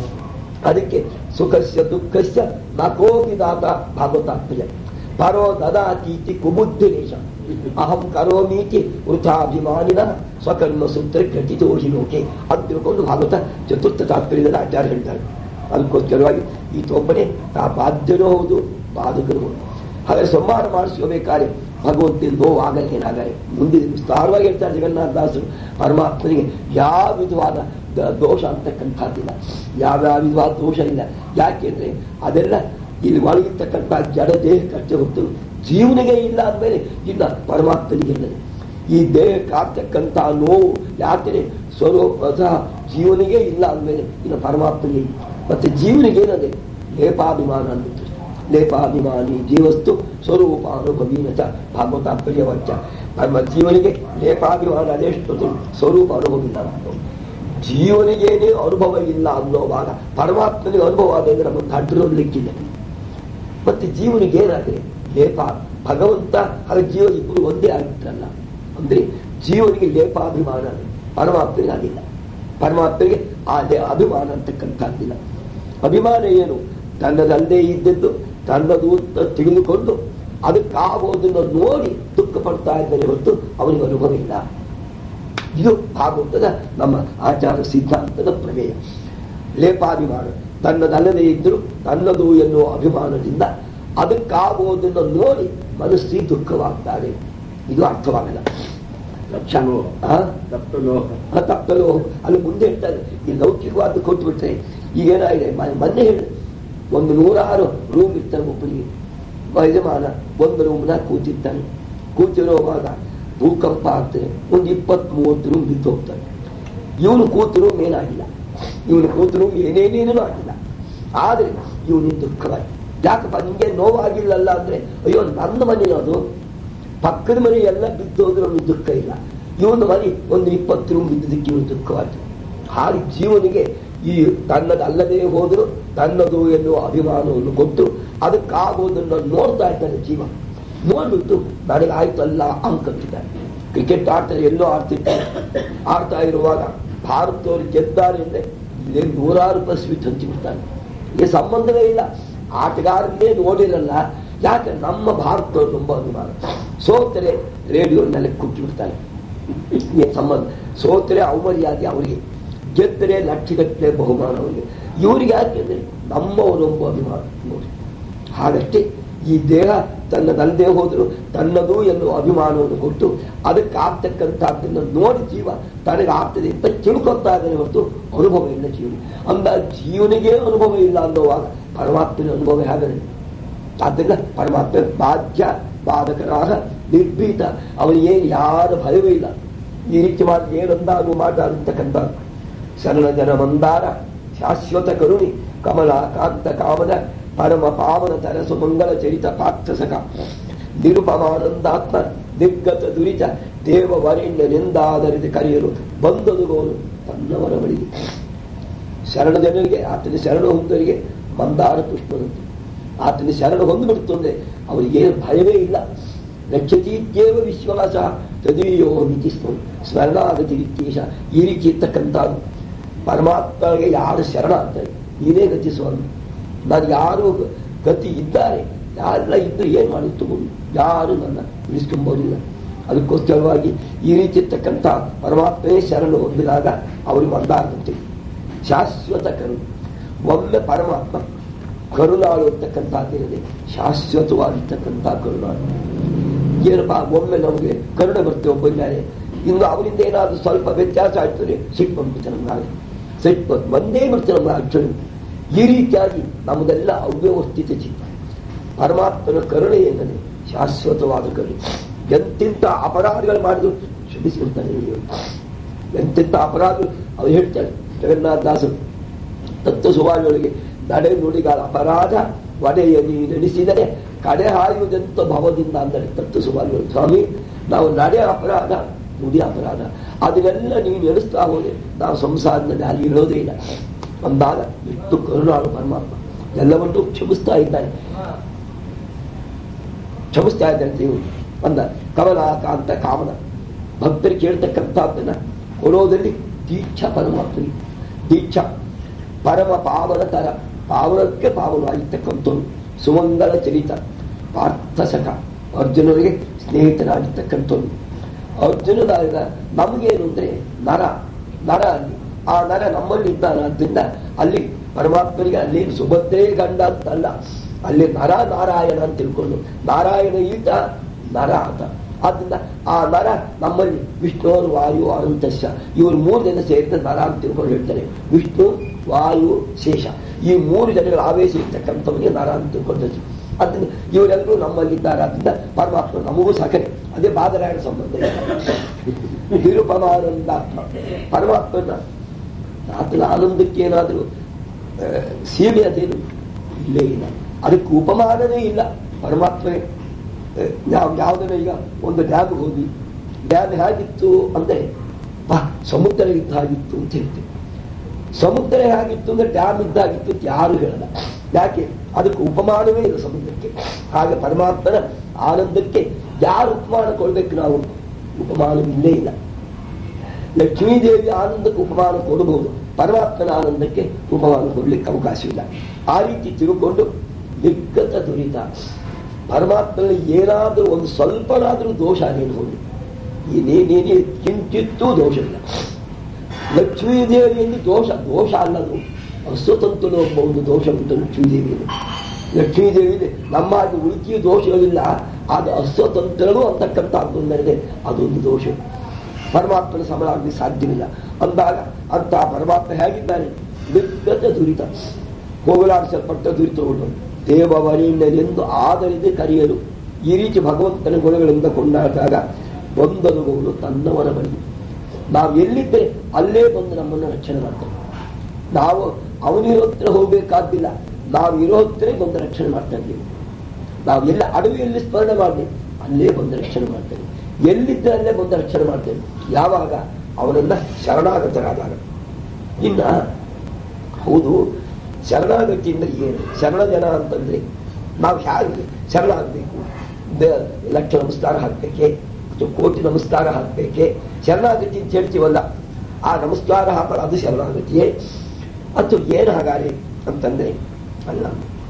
ಅದಕ್ಕೆ ಸುಖಸ್ಯ ದುಃಖಸ್ಯ ನಕೋಪಿ ದಾತ ಭಾಗವತಾತ್ಮಯ ಪರೋ ದದಾತೀತಿ ಕುಬುದ್ಧಿರೇಶ ಅಹಂ ಕರೋಮೀತಿ ವೃಥಾಭಿಮಾನಿನ ಸ್ವಕರ್ಮ ಸೂತ್ರ ಕಟಿತೋಷಿ ಲೋಕೆ ಅಂತ ತಿಳ್ಕೊಂಡು ಭಾಗವತ ಚತುರ್ಥ ತಾತ್ಪರ್ಯದಲ್ಲಿ ಆಚಾರ್ಯ ಹೇಳ್ತಾರೆ ಅದಕ್ಕೋಸ್ಕರವಾಗಿ ಈತೊಬ್ಬನೇ ತಾ ಬಾಧ್ಯನೂ ಹೌದು ಬಾಧಕನೂ ಹೌದು ಹಾಗಾದ್ರೆ ಸಂಹಾರ ಮಾಡಿಸ್ಕೋಬೇಕಾದ್ರೆ ಭಗವಂತನ ನೋವಾಗಲಿ ಏನಾಗಲಿ ಮುಂದೆ ವಿಸ್ತಾರವಾಗಿ ಹೇಳ್ತಾರೆ ಜಗನ್ನಾಥದಾಸರು ಪರಮಾತ್ಮನಿಗೆ ಯಾವ ವಿಧವಾದ ದ- ದೋಷ ಅಂತಕ್ಕಂಥದ್ದಿಲ್ಲ ಯಾವ್ಯಾವ ವಿಧವಾದ ದೋಷ ಇಲ್ಲ ಯಾಕೆಂದ್ರೆ ಅದೆಲ್ಲ ಇಲ್ಲಿ ಒಳಗಿರ್ತಕ್ಕಂಥ ಜಡ ದೇಹಕ್ಕಷ್ಟೇ ಹೊತ್ತು ಜೀವನಿಗೆ ಇಲ್ಲ ಅಂದಮೇಲೆ ಇಲ್ಲ ಪರಮಾತ್ಮನಿಗೆ ಇಲ್ಲ ಈ ದೇಹಕ್ಕೆ ಆಗ್ತಕ್ಕಂಥ ನೋವು ಯಾಕೆ ಸ್ವರೂಪ ಸಹ ಜೀವನಿಗೆ ಇಲ್ಲ ಅಂದಮೇಲೆ ಇನ್ನು ಪರಮಾತ್ಮನಿಗೆ ಇಲ್ಲ ಮತ್ತೆ ಜೀವನಿಗೆ ಏನದೆ ಲೇಪಾಭಿಮಾನ ಅಂದ್ಬಿಟ್ಟು ಲೇಪಾಭಿಮಾನಿ ಜೀವಸ್ತು ಸ್ವರೂಪಾನುಭವೀನ ಚ ಭಾಗವತಾತ್ಪರ್ಯ ವಾಚ್ಯ ನಮ್ಮ ಜೀವನಿಗೆ ಲೇಪಾಭಿಮಾನ ಅದೆಷ್ಟು ಸ್ವರೂಪ ಅನುಭವಿಲ್ಲ ಅಂತ ಜೀವನಿಗೇನೇ ಅನುಭವ ಇಲ್ಲ ಅನ್ನೋವಾಗ ಪರಮಾತ್ಮನಿಗೆ ಅನುಭವ ಆದಾಗ ನಮಗೆ ಅಡ್ಡಿರೋದ್ಲಿಕ್ಕಿಲ್ಲ ಮತ್ತೆ ಜೀವನಿಗೆ ಏನಾಗಿದೆ ಲೇಪ ಭಗವಂತ ಹಾಗೆ ಜೀವ ಇಬ್ಬರು ಒಂದೇ ಆಗಿದ್ರಲ್ಲ ಅಂದ್ರೆ ಜೀವನಿಗೆ ಲೇಪಾಭಿಮಾನ ಪರಮಾತ್ಮನಿಗೆ ಅದಿಲ್ಲ ಪರಮಾತ್ಮನಿಗೆ ಆ ಲೇ- ಅಭಿಮಾನ ಅಂತಕ್ಕಂಥದ್ದಿಲ್ಲ ಅಭಿಮಾನ ಏನು ತನ್ನದಲ್ಲದೆ ಇದ್ದದ್ದು ತನ್ನದು ಅಂತ ತಿಳಿದುಕೊಂಡು ಅದಕ್ಕಾಗೋದನ್ನು ನೋಡಿ ದುಃಖ ಪಡ್ತಾ ಇದ್ದರೆ ಹೊರತು ಅವನಿಗೆ ಅನುಭವ ಇಲ್ಲ ಇದು ಭಾಗವತದ ನಮ್ಮ ಆಚಾರ ಸಿದ್ಧಾಂತದ ಪ್ರಮೇಯ ಲೇಪಾಭಿಮಾನ ತನ್ನದಲ್ಲದೆ ಇದ್ದರೂ ತನ್ನದು ಎನ್ನುವ ಅಭಿಮಾನದಿಂದ ಅದಕ್ಕಾಗುವುದನ್ನು ನೋಡಿ ಮನಸ್ಸಿಗೆ ದುಃಖವಾಗ್ತಾರೆ ಇದು ಅರ್ಥವಾಗಲ್ಲ ತಪ್ಪಲು ಆ? ತಪ್ಪಲು ಆ ತಪ್ಪಲು ಅಲ್ಲಿ ಮುಂದೆ ಹೇಳ್ತಾರೆ ಈ ಲೌಕಿಕವಾದ ಕೊಟ್ಬಿಟ್ರೆ ಈಗೇನಾಗಿದೆ ಮ- ಮೊನ್ನೆ ಹೇಳಿ ಒಂದು ನೂರಾರು ರೂಮ್ ಇರ್ತಾರೆ ಒಬ್ಬರಿಗೆ ಯಜಮಾನ ಒಂದು ರೂಮ್ನ ಕೂತಿರ್ತಾನೆ ಕೂತಿರುವಾಗ ಭೂಕಂಪ ಆಗ್ತದೆ ಒಂದು ಇಪ್ಪತ್ತ್ ಮೂವತ್ತು ರೂಮ್ ಬಿದ್ದು ಹೋಗ್ತಾರೆ ಇವನು ಕೂತು ರೂಮ್ ಏನಾಗಿಲ್ಲ ಇವನು ಕೂತು ರೂಮ್ ಏನೇನೇನೂ ಆಗಿಲ್ಲ ಆದ್ರೆ ಇವನಿಗೆ ದುಃಖವಾಗಿದೆ ಯಾಕಪ್ಪ ನಿಂಗೆ ನೋವಾಗಿಲ್ಲಲ್ಲ ಅಂದ್ರೆ ಅಯ್ಯೋ ನನ್ನ ಮನೆ ಅದು ಪಕ್ಕದ ಮನೆ ಎಲ್ಲ ಬಿದ್ದು ಹೋದ್ರೆ ಅವನಿಗೆ ದುಃಖ ಇಲ್ಲ ಇವನ ಮನೆ ಒಂದು ಇಪ್ಪತ್ತು ರೂಮ್ ಬಿದ್ದದಕ್ಕೆ ಇವನು ದುಃಖವಾಯ್ತು ಹಾಗೆ ಜೀವನಿಗೆ ಈ ತನ್ನದಲ್ಲದೆ ಹೋದ್ರು ತನ್ನದು ಎನ್ನುವ ಅಭಿಮಾನವನ್ನು ಕೊಟ್ಟು ಅದಕ್ಕಾಗೋದನ್ನು ನೋಡ್ತಾ ಇದ್ದಾನೆ ಜೀವ ನೋಡ್ಬಿಟ್ಟು ನನಗೆ ಆಯ್ತಲ್ಲ ಅಂಕಂತಿದ್ದಾನೆ ಕ್ರಿಕೆಟ್ ಆಡ್ತಾರೆ ಎಲ್ಲೋ ಆಡ್ತಿರ್ತಾರೆ ಆಡ್ತಾ ಇರುವಾಗ ಭಾರತದವರು ಗೆದ್ದಾರೆ ಅಂದ್ರೆ ಇಲ್ಲೇ ನೂರಾರು ರೂಪಾಯಿ ಸ್ವೀಟ್ ಹಂಚಿಬಿಡ್ತಾನೆ ಈ ಸಂಬಂಧವೇ ಇಲ್ಲ ಆಟಗಾರನ್ನೇ ನೋಡಿರಲ್ಲ ಯಾಕೆ ನಮ್ಮ ಭಾರತದವರು ತುಂಬ ಅಭಿಮಾನ ಸೋತರೆ ರೇಡಿಯೋ ನೆಲಕ್ಕೆ ಕುಟ್ಟಿ ಬಿಡ್ತಾನೆ ಏನ್ ಸಂಬಂಧ ಸೋತರೆ ಅವಮರ್ಯಾದೆ ಅವರಿಗೆ ಗೆದ್ದರೆ ಲಕ್ಷಗಟ್ಟಲೆ ಬಹುಮಾನ ಅವರಿಗೆ ಇವರಿಗೆ ಯಾಕೆಂದ್ರೆ ನಮ್ಮವರೊಬ್ಬ ಅಭಿಮಾನ ನೋಡಿ ಹಾಗಷ್ಟೇ ಈ ದೇಹ ತನ್ನದಲ್ಲದೆ ಹೋದ್ರು ತನ್ನದು ಎನ್ನುವ ಅಭಿಮಾನವನ್ನು ಕೊಟ್ಟು ಅದಕ್ಕೆ ಆಗ್ತಕ್ಕಂಥದ್ದನ್ನು ನೋಡಿ ಜೀವ ತನಗೆ ಆಗ್ತದೆ ಅಂತ ತಿಳ್ಕೊತಾ ಇದ್ದಾನೆ ಹೊರತು ಅನುಭವ ಇಲ್ಲ ಜೀವನಿಗೆ ಅಂದ ಜೀವನಿಗೆ ಅನುಭವ ಇಲ್ಲ ಅನ್ನೋವಾಗ ಪರಮಾತ್ಮನ ಅನುಭವ ಹೇಗದೆ ಆದ್ದರಿಂದ ಪರಮಾತ್ಮ ಬಾಧ್ಯ ಬಾಧಕರಾದ ನಿರ್ಭೀತ ಅವನಿಗೇನು ಯಾರ ಭಯವೇ ಇಲ್ಲ ಈ ರೀತಿ ಮಾಡಿ ಏನಂದಾಗು ಮಾತಾಡಿರ್ತಕ್ಕಂಥ ಶರಣ ಜನ ಮಂದಾರ ಶಾಶ್ವತ ಕರುಣಿ ಕಮಲ ಕಾಂತ ಕಾಮನ ಪರಮ ಪಾವನ ತರಸು ಮಂಗಲ ಚರಿತ ಪಾರ್ಥಸಕ ನಿರುಪಮಾನಂದಾತ್ಮ ನಿರ್ಗತ ದುರಿತ ದೇವ ವರೆಣ್ಯನೆಂದಾದರಿದು ಕರೆಯಲು ಬಂದದುಗೋನು ತನ್ನವರ ಬಳಿಗೆ ಶರಣ ಜನರಿಗೆ ಆತನ ಶರಣ ಹೊಂದರಿಗೆ ಮಂದಾರ ಪುಷ್ಪದಂತೆ ಆತನ ಶರಣ ಹೊಂದ್ಬಿಡ್ತು ಅಂದ್ರೆ ಅವರಿಗೆ ಭಯವೇ ಇಲ್ಲ ರಕ್ಷತೀತ್ಯೇವ ವಿಶ್ವಾಸ ತದೀಯೋ ಮಿತಿ ಸ್ಮರಣಾಗತಿ ರೀತೀಶ ಈ ರೀತಿ ಇರ್ತಕ್ಕಂಥದ್ದು ಪರಮಾತ್ಮಗೆ ಯಾರು ಶರಣ ಅಂತಾರೆ ನೀನೇ ಗತಿ ಸ್ವಾಮಿ ನಾನು ಯಾರು ಗತಿ ಇದ್ದಾರೆ ಯಾರೆಲ್ಲ ಇದ್ದರೆ ಏನ್ ಮಾಡಿ ತಗೊಂಡು ಯಾರು ನನ್ನ ಉಳಿಸ್ಕೊಂಬೋದಿಲ್ಲ ಅದಕ್ಕೋಸ್ಕರವಾಗಿ ಈ ರೀತಿ ಇರ್ತಕ್ಕಂಥ ಪರಮಾತ್ಮನೇ ಶರಣು ಹೊಂದಿದಾಗ ಅವರಿಗೆ ಮಂದಾರದಂತೆ ಶಾಶ್ವತ ಕರುಣೆ ಒಮ್ಮೆ ಪರಮಾತ್ಮ ಕರುಣಾಳು ಅಂತಕ್ಕಂಥದ್ದೇನಿದೆ ಶಾಶ್ವತವಾಗಿರ್ತಕ್ಕಂಥ ಕರುಣಾಳು ಏನಪ್ಪ ಒಮ್ಮೆ ನಮಗೆ ಕರುಣೆ ಬರ್ತೇವೆ ಒಬ್ಬ ಮೇಲೆ ಇನ್ನು ಅವರಿಂದ ಏನಾದರೂ ಸ್ವಲ್ಪ ವ್ಯತ್ಯಾಸ ಆಗ್ತದೆ ಸಿಟ್ಟು ಬಂದ್ಬಿಡ್ತಾರೆ ನಮ್ಗೆ ಸಿಟ್ಟು ಬಂದು ಒಂದೇ ಬಿಡ್ತಾರೆ ನಮ್ಗೆ ಅಡ್ಚಣೆ ಈ ರೀತಿಯಾಗಿ ನಮ್ಮದೆಲ್ಲ ಅವ್ಯವಸ್ಥಿತ ಚಿತ್ತ ಪರಮಾತ್ಮನ ಕರುಣೆ ಏನದೆ ಶಾಶ್ವತವಾದ ಕರುಣೆ ಎಂತೆಂಥ ಅಪರಾಧಗಳು ಮಾಡಿದ್ರು ಕ್ಷಮಿಸಿರ್ತಾನೆ ದೇವರು. ಎಂತೆಂಥ ಅಪರಾಧಗಳು ಅವ್ರು ಹೇಳ್ತಾರೆ ಜಗನ್ನಾಥ ದಾಸರು ತತ್ವ ಸುವಾರಿಯೊಳಗೆ ನಡೆ ನುಡಿಗಳ ಅಪರಾಧ ಒಡೆಯಲಿ ನೆನೆಸಿದರೆ ಕಡೆ ಹಾಯುವುದೆಂತ ಭವದಿಂದ ಅಂದರೆ ತತ್ತು ಸುಮಾರು ಸ್ವಾಮಿ ನಾವು ನಡೆ ಅಪರಾಧ ನುಡಿ ಅಪರಾಧ ಅದನ್ನೆಲ್ಲ ನೀವು ಎಣಿಸ್ತಾ ಹೋದೆ ನಾವು ಸಂಸಾರದಲ್ಲಿ ಅಲ್ಲಿ ಇರೋದೇ ಇಲ್ಲ ಅಂದಾಗ ಎಷ್ಟು ಕರುಣಾಳು ಪರಮಾತ್ಮ ಎಲ್ಲವನ್ನೂ ಕ್ಷಮಿಸ್ತಾ ಇದ್ದಾನೆ ಕ್ಷಮಿಸ್ತಾ ಇದ್ದಾನೆ ದೇವರು ಅಂದ ಕಮಲ ಕಾಂತ ಕಾಮನ ಭಕ್ತರು ಕೇಳ್ತಕ್ಕಂಥದ್ದನ್ನ ಕೊಡೋದಲ್ಲಿ ದೀಕ್ಷಾ ಪರಮಾತ್ಮನಿ ದೀಕ್ಷಾ ಪರಮ ಪಾವನ ತರ ಪಾವನಕ್ಕೆ ಪಾವನವಾಗಿರ್ತಕ್ಕಂಥವ್ರು ಸುಮಂಗಲ ಚರಿತ ಪಾರ್ಥಸಕ ಅರ್ಜುನನಿಗೆ ಸ್ನೇಹಿತನಾಗಿರ್ತಕ್ಕಂಥವ್ರು ಅರ್ಜುನನಾಗ ನಮಗೇನು ಅಂದ್ರೆ ನರ ನರ ಅಲ್ಲಿ ಆ ನರ ನಮ್ಮಲ್ಲಿ ಇದ್ದಾನಾದ್ರಿಂದ ಅಲ್ಲಿ ಪರಮಾತ್ಮನಿಗೆ ಅಲ್ಲಿ ಸುಭದ್ರೇ ಗಂಡ ಅಂತಲ್ಲ ಅಲ್ಲಿ ನರ ನಾರಾಯಣ ಅಂತ ತಿಳ್ಕೊಂಡು ನಾರಾಯಣ ಈತ ನರ ಅಂತ ಆದ್ರಿಂದ ಆ ನರ ನಮ್ಮಲ್ಲಿ ವಿಷ್ಣುವರು ವಾಯು ಅನಂತಶ ಇವರು ಮೂರು ಜನ ಸೇರಿದ ನರ ಅಂತ ತಿಳ್ಕೊಂಡು ಹೇಳ್ತಾರೆ ವಿಷ್ಣು ವಾಯು ಶೇಷ ಈ ಮೂರು ಜನಗಳ ಆವೇಶ ಇರ್ತಕ್ಕಂಥವನಿಗೆ ನರ ಅಂತ ತಿಳ್ಕೊಂಡದ್ದು ಅದನ್ನ ಇವರೆಲ್ಲರೂ ನಮ್ಮಲ್ಲಿದ್ದಾರೆ ಅದರಿಂದ ಪರಮಾತ್ಮ ನಮಗೂ ಸಕರೆ ಅದೇ ಬಾದರಾಯಣ ಸಂಬಂಧ ನಿರುಪಮಾನಂದಾತ್ಮ ಪರಮಾತ್ಮನ ಆತನ ಆನಂದಕ್ಕೆ ಏನಾದರೂ ಸೀಮೆ ಅದೇನು ಇಲ್ಲೇ ಇಲ್ಲ ಅದಕ್ಕೆ ಉಪಮಾನನೇ ಇಲ್ಲ ಪರಮಾತ್ಮನೇ ನಾವು ಯಾವುದನ್ನ ಈಗ ಒಂದು ಡ್ಯಾಮ್ ಹೋಗಿ ಡ್ಯಾಮ್ ಹೇಗಿತ್ತು ಅಂದ್ರೆ ಬಾ ಸಮುದ್ರ ಇದ್ದಾಗಿತ್ತು ಅಂತ ಹೇಳ್ತೀವಿ ಸಮುದ್ರ ಹೇಗಿತ್ತು ಅಂದ್ರೆ ಡ್ಯಾಮ್ ಇದ್ದಾಗಿತ್ತು ಅಂತ ಯಾರು ಹೇಳಲ್ಲ ಯಾಕೆ ಅದಕ್ಕೆ ಉಪಮಾನವೇ ಇಲ್ಲ ಸಮುದ್ರಕ್ಕೆ ಹಾಗೆ ಪರಮಾತ್ಮನ ಆನಂದಕ್ಕೆ ಯಾರು ಉಪಮಾನ ಕೊಡ್ಬೇಕು ನಾವು ಉಪಮಾನವಿಲ್ಲೇ ಇಲ್ಲ ಲಕ್ಷ್ಮೀದೇವಿ ಆನಂದಕ್ಕೆ ಉಪಮಾನ ಕೊಡಬಹುದು ಪರಮಾತ್ಮನ ಆನಂದಕ್ಕೆ ಉಪಮಾನ ಕೊಡ್ಲಿಕ್ಕೆ ಅವಕಾಶವಿಲ್ಲ ಆ ರೀತಿ ತಿಳ್ಕೊಂಡು ನಿರ್ಗತ ದುರಿತ ಪರಮಾತ್ಮನಲ್ಲಿ ಏನಾದರೂ ಒಂದು ಸ್ವಲ್ಪನಾದರೂ ದೋಷ ನೀನು ಹೋಗಿ ಏನೇನೇನೇ ಕಿಂಚಿತ್ತೂ ದೋಷವಿಲ್ಲ ಲಕ್ಷ್ಮೀದೇವಿಯಲ್ಲಿ ದೋಷ ದೋಷ ಅಲ್ಲದು ಅಸ್ವತಂತ್ರನು ಎಂಬ ಒಂದು ದೋಷ ಉಂಟು ಲಕ್ಷ್ಮೀದೇವಿಯಲ್ಲಿ ಲಕ್ಷ್ಮೀದೇವಿಯಲ್ಲಿ ನಮ್ಮ ಹಾಗೆ ಉಳಿಕೆಯ ದೋಷಗಳಿಲ್ಲ ಅದು ಅಸ್ವತಂತ್ರನು ಅಂತಕ್ಕಂಥದ್ದು ಅಂದರೆ ಅದೊಂದು ದೋಷ ಪರಮಾತ್ಮನ ಸಮ ಆಗಲಿ ಸಾಧ್ಯವಿಲ್ಲ ಅಂದಾಗ ಅಂತ ಪರಮಾತ್ಮ ಹೇಗಿದ್ದಾನೆ ನಿರ್ಗತ ದುರಿತ ಹೋಗಲಾಡಿಸಲ್ಪಟ್ಟ ದುರಿತಗಳು ದೇವವರಿಣ್ಣರೆಂದು ಆದರಿದೆ ಕರೆಯಲು ಈ ರೀತಿ ಭಗವಂತನ ಗುಣಗಳಿಂದ ಕೊಂಡಾಡಿದಾಗ ಬಂದನುಗಳು ತನ್ನವರ ಬಳಿ ನಾವು ಎಲ್ಲಿದ್ದರೆ ಅಲ್ಲೇ ಬಂದು ನಮ್ಮನ್ನು ರಕ್ಷಣೆ ಮಾಡ್ತಾನೆ ನಾವು ಅವನಿರೋ ಹತ್ರ ಹೋಗ್ಬೇಕಾದ್ದಿಲ್ಲ ನಾವು ಇರೋ ಹತ್ರ ಬಂದು ರಕ್ಷಣೆ ಮಾಡ್ತಾ ಇದ್ದೀವಿ ನಾವು ಎಲ್ಲ ಅಡವಿಯಲ್ಲಿ ಸ್ಮರಣೆ ಮಾಡಿ ಅಲ್ಲೇ ಬಂದು ರಕ್ಷಣೆ ಮಾಡ್ತೇವೆ ಎಲ್ಲಿದ್ದರೆ ಅಲ್ಲೇ ಬಂದು ರಕ್ಷಣೆ ಮಾಡ್ತೇವೆ ಯಾವಾಗ ಅವನನ್ನ ಶರಣಾಗತರಾದಾಗ ಇನ್ನ ಹೌದು ಶರಣಾಗತಿ ಅಂದ್ರೆ ಏನು ಶರಣ ಜನ ಅಂತಂದ್ರೆ ನಾವು ಹೇಗೆ ಶರಣಾಗಬೇಕು ಲಕ್ಷ ನಮಸ್ಕಾರ ಹಾಕ್ಬೇಕೆ ಅಥವಾ ಕೋಟಿ ನಮಸ್ಕಾರ ಹಾಕ್ಬೇಕೆ ಶರಣಾಗತಿ ಅಂತ ಹೇಳ್ತೀವಲ್ಲ ಆ ನಮಸ್ಕಾರ ಹಾಕೋದು ಅದು ಶರಣಾಗತಿಯೇ ಅಥವಾ ಏನು ಹಾಗಾರೆ ಅಂತಂದ್ರೆ ಅಲ್ಲ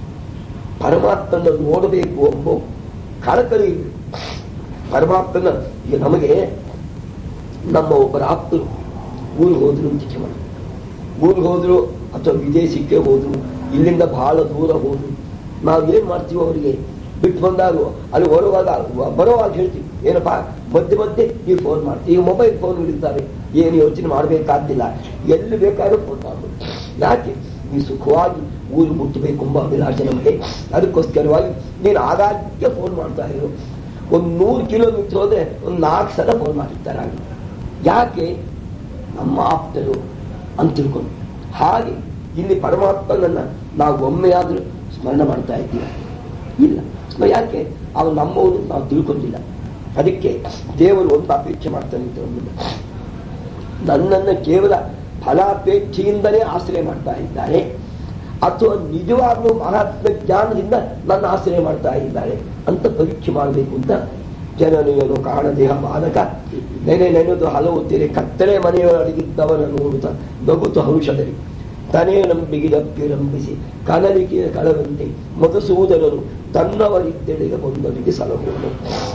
ಪರಮಾತ್ಮನ ನೋಡಬೇಕು ಎಂಬ ಕಳಕಳಿ ಇದೆ ಪರಮಾತ್ಮನ ಈಗ ನಮಗೆ ನಮ್ಮ ಒಬ್ಬರ ಆಪ್ತರು ಊರಿಗೆ ಹೋದ್ರು ಅಂತ ಮಾಡಿ ಊರಿಗೆ ಹೋದ್ರು ಅಥವಾ ವಿದೇಶಕ್ಕೆ ಹೋದ್ರು ಇಲ್ಲಿಂದ ಬಹಳ ದೂರ ಹೋದ್ರು ನಾವು ಏನ್ ಮಾಡ್ತೀವಿ ಅವರಿಗೆ ಬಿಟ್ಟು ಬಂದಾಗ ಅಲ್ಲಿ ಹೊರವಾಗ ಬರುವಾಗ ಹೇಳ್ತೀವಿ ಏನಪ್ಪಾ ಮಧ್ಯೆ ಮಧ್ಯೆ ನೀವು ಫೋನ್ ಮಾಡ್ತೀವಿ ಈಗ ಮೊಬೈಲ್ ಫೋನ್ಗಳಿದ್ದಾವೆ ಏನು ಯೋಚನೆ ಮಾಡಬೇಕಾದ್ದಿಲ್ಲ ಎಲ್ಲಿ ಬೇಕಾದ್ರೂ ಫೋನ್ ಮಾಡ್ಬೋದು ಯಾಕೆ ನೀವು ಸುಖವಾಗಿ ಊರು ಮುಟ್ಟಬೇಕು ಎಂಬ ಅಭಿಲಾಷೆ ನಮಗೆ ಅದಕ್ಕೋಸ್ಕರವಾಗಿ ನೀನು ಆಗಾಗ್ಗೆ ಫೋನ್ ಮಾಡ್ತಾ ಇರು ಒಂದು ನೂರು ಕಿಲೋಮೀಟರ್ ಹೋದ್ರೆ ಒಂದು ನಾಲ್ಕು ಸಲ ಫೋನ್ ಮಾಡಿರ್ತಾರೆ ಹಾಗೆ ಯಾಕೆ ನಮ್ಮ ಆಪ್ತರು ಅಂತ ತಿಳ್ಕೊಂಡು ಹಾಗೆ ಇಲ್ಲಿ ಪರಮಾತ್ಮನನ್ನ ನಾವು ಒಮ್ಮೆಯಾದ್ರೂ ಸ್ಮರಣೆ ಮಾಡ್ತಾ ಇದ್ದೀವಿ ಇಲ್ಲ ಯಾಕೆ ಅವನು ನಮ್ಮವನು ನಾವು ತಿಳ್ಕೊಂಡಿಲ್ಲ ಅದಕ್ಕೆ ದೇವರು ಒಂದು ಅಪೇಕ್ಷೆ ಮಾಡ್ತಾನೆ ಅಂತ ಒಂದು ನನ್ನನ್ನು ಕೇವಲ ಫಲಾಪೇಕ್ಷೆಯಿಂದಲೇ ಆಶ್ರಯ ಮಾಡ್ತಾ ಇದ್ದಾರೆ ಅಥವಾ ನಿಜವಾಗ್ಲೂ ಮಹಾತ್ಮ ಜ್ಞಾನದಿಂದ ನನ್ನ ಆಶ್ರಯ ಮಾಡ್ತಾ ಇದ್ದಾರೆ ಅಂತ ಪರೀಕ್ಷೆ ಮಾಡಬೇಕು ಅಂತ ಜನನಿಯನು ಕಾಣದೇಹ ಬಾಲಕ ನೆನೆ ನೆನೆದು ಹಲವು ತೆರೆ ಕತ್ತಲೆ ಮನೆಯೊಳಗಿದ್ದವನ ನೋಡುತ್ತ ನಗುತ್ತು ಹರುಷದಲ್ಲಿ ತನೇ ನಂಬಿಗಿದಪ್ಪಿ ನಂಬಿಸಿ ಕನಲಿಕೆಯ ಕಳವಂತೆ ಮಧುಸೂದನನು ತನ್ನವರಿದ್ದೆಡೆಗೆ ಬಂದವರಿಗೆ ಸಲಹುವನು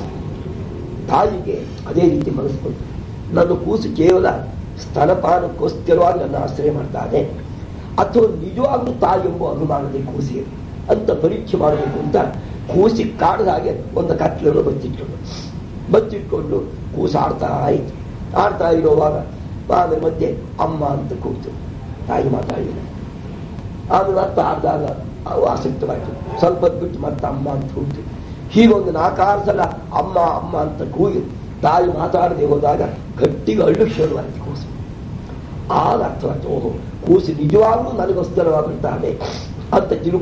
ತಾಯಿಗೆ ಅದೇ ರೀತಿ ಮನಸ್ಸು ಬಂತು ನನ್ನ ಕೂಸು ಕೇವಲ ಸ್ತನಪಾನಕ್ಕೋಸ್ಕರವಾಗಿ ನನ್ನ ಆಶ್ರಯ ಮಾಡ್ತಾನೆ ಅಥವಾ ನಿಜವಾಗ್ಲೂ ತಾಯಿ ಎಂಬ ಅಭಿಮಾನದ ಕೂಸಿಗೆ ಅಂತ ಪರೀಕ್ಷೆ ಮಾಡಬೇಕು ಅಂತ ಕೂಸಿ ಕಾಡದ ಹಾಗೆ ಒಂದು ಕತ್ಲನ್ನು ಬಚ್ಚಿಟ್ಕೊಂಡು ಬಚ್ಚಿಟ್ಕೊಂಡು ಕೂಸು ಆಡ್ತಾ ಆಯ್ತು ಆಡ್ತಾ ಇರುವಾಗ ಆಮೇಲೆ ಮಧ್ಯೆ ಅಮ್ಮ ಅಂತ ಕೂತು ತಾಯಿ ಮಾತಾಡಿಲ್ಲ ಆಮೇಲೆ ಮತ್ತೆ ಆಡಿದಾಗ ಅವು ಆಸಕ್ತವಾಯಿತು ಸ್ವಲ್ಪ ಹೊತ್ತು ಬಿಟ್ಟು ಮತ್ತೆ ಅಮ್ಮ ಅಂತ ಕೂತು ಹೀಗೊಂದು ನಾಲ್ಕಾರು ಸಲ ಅಮ್ಮ ಅಮ್ಮ ಅಂತ ಕೂಗಿ ತಾಯಿ ಮಾತಾಡದೆ ಹೋದಾಗ ಗಟ್ಟಿಗೆ ಅಳ್ಳು ಶುರುವಾಯಿತು ಕೂಸು ಆಗ ಅರ್ಥವಾಯ್ತು ಓಹೋ ಕೂಸು ನಿಜವಾಗ್ಲೂ ನನಗೋಸ್ಕರವಾಗಿರ್ತಾನೆ ಅಂತ ತಿಳ್ಕೊಂಡು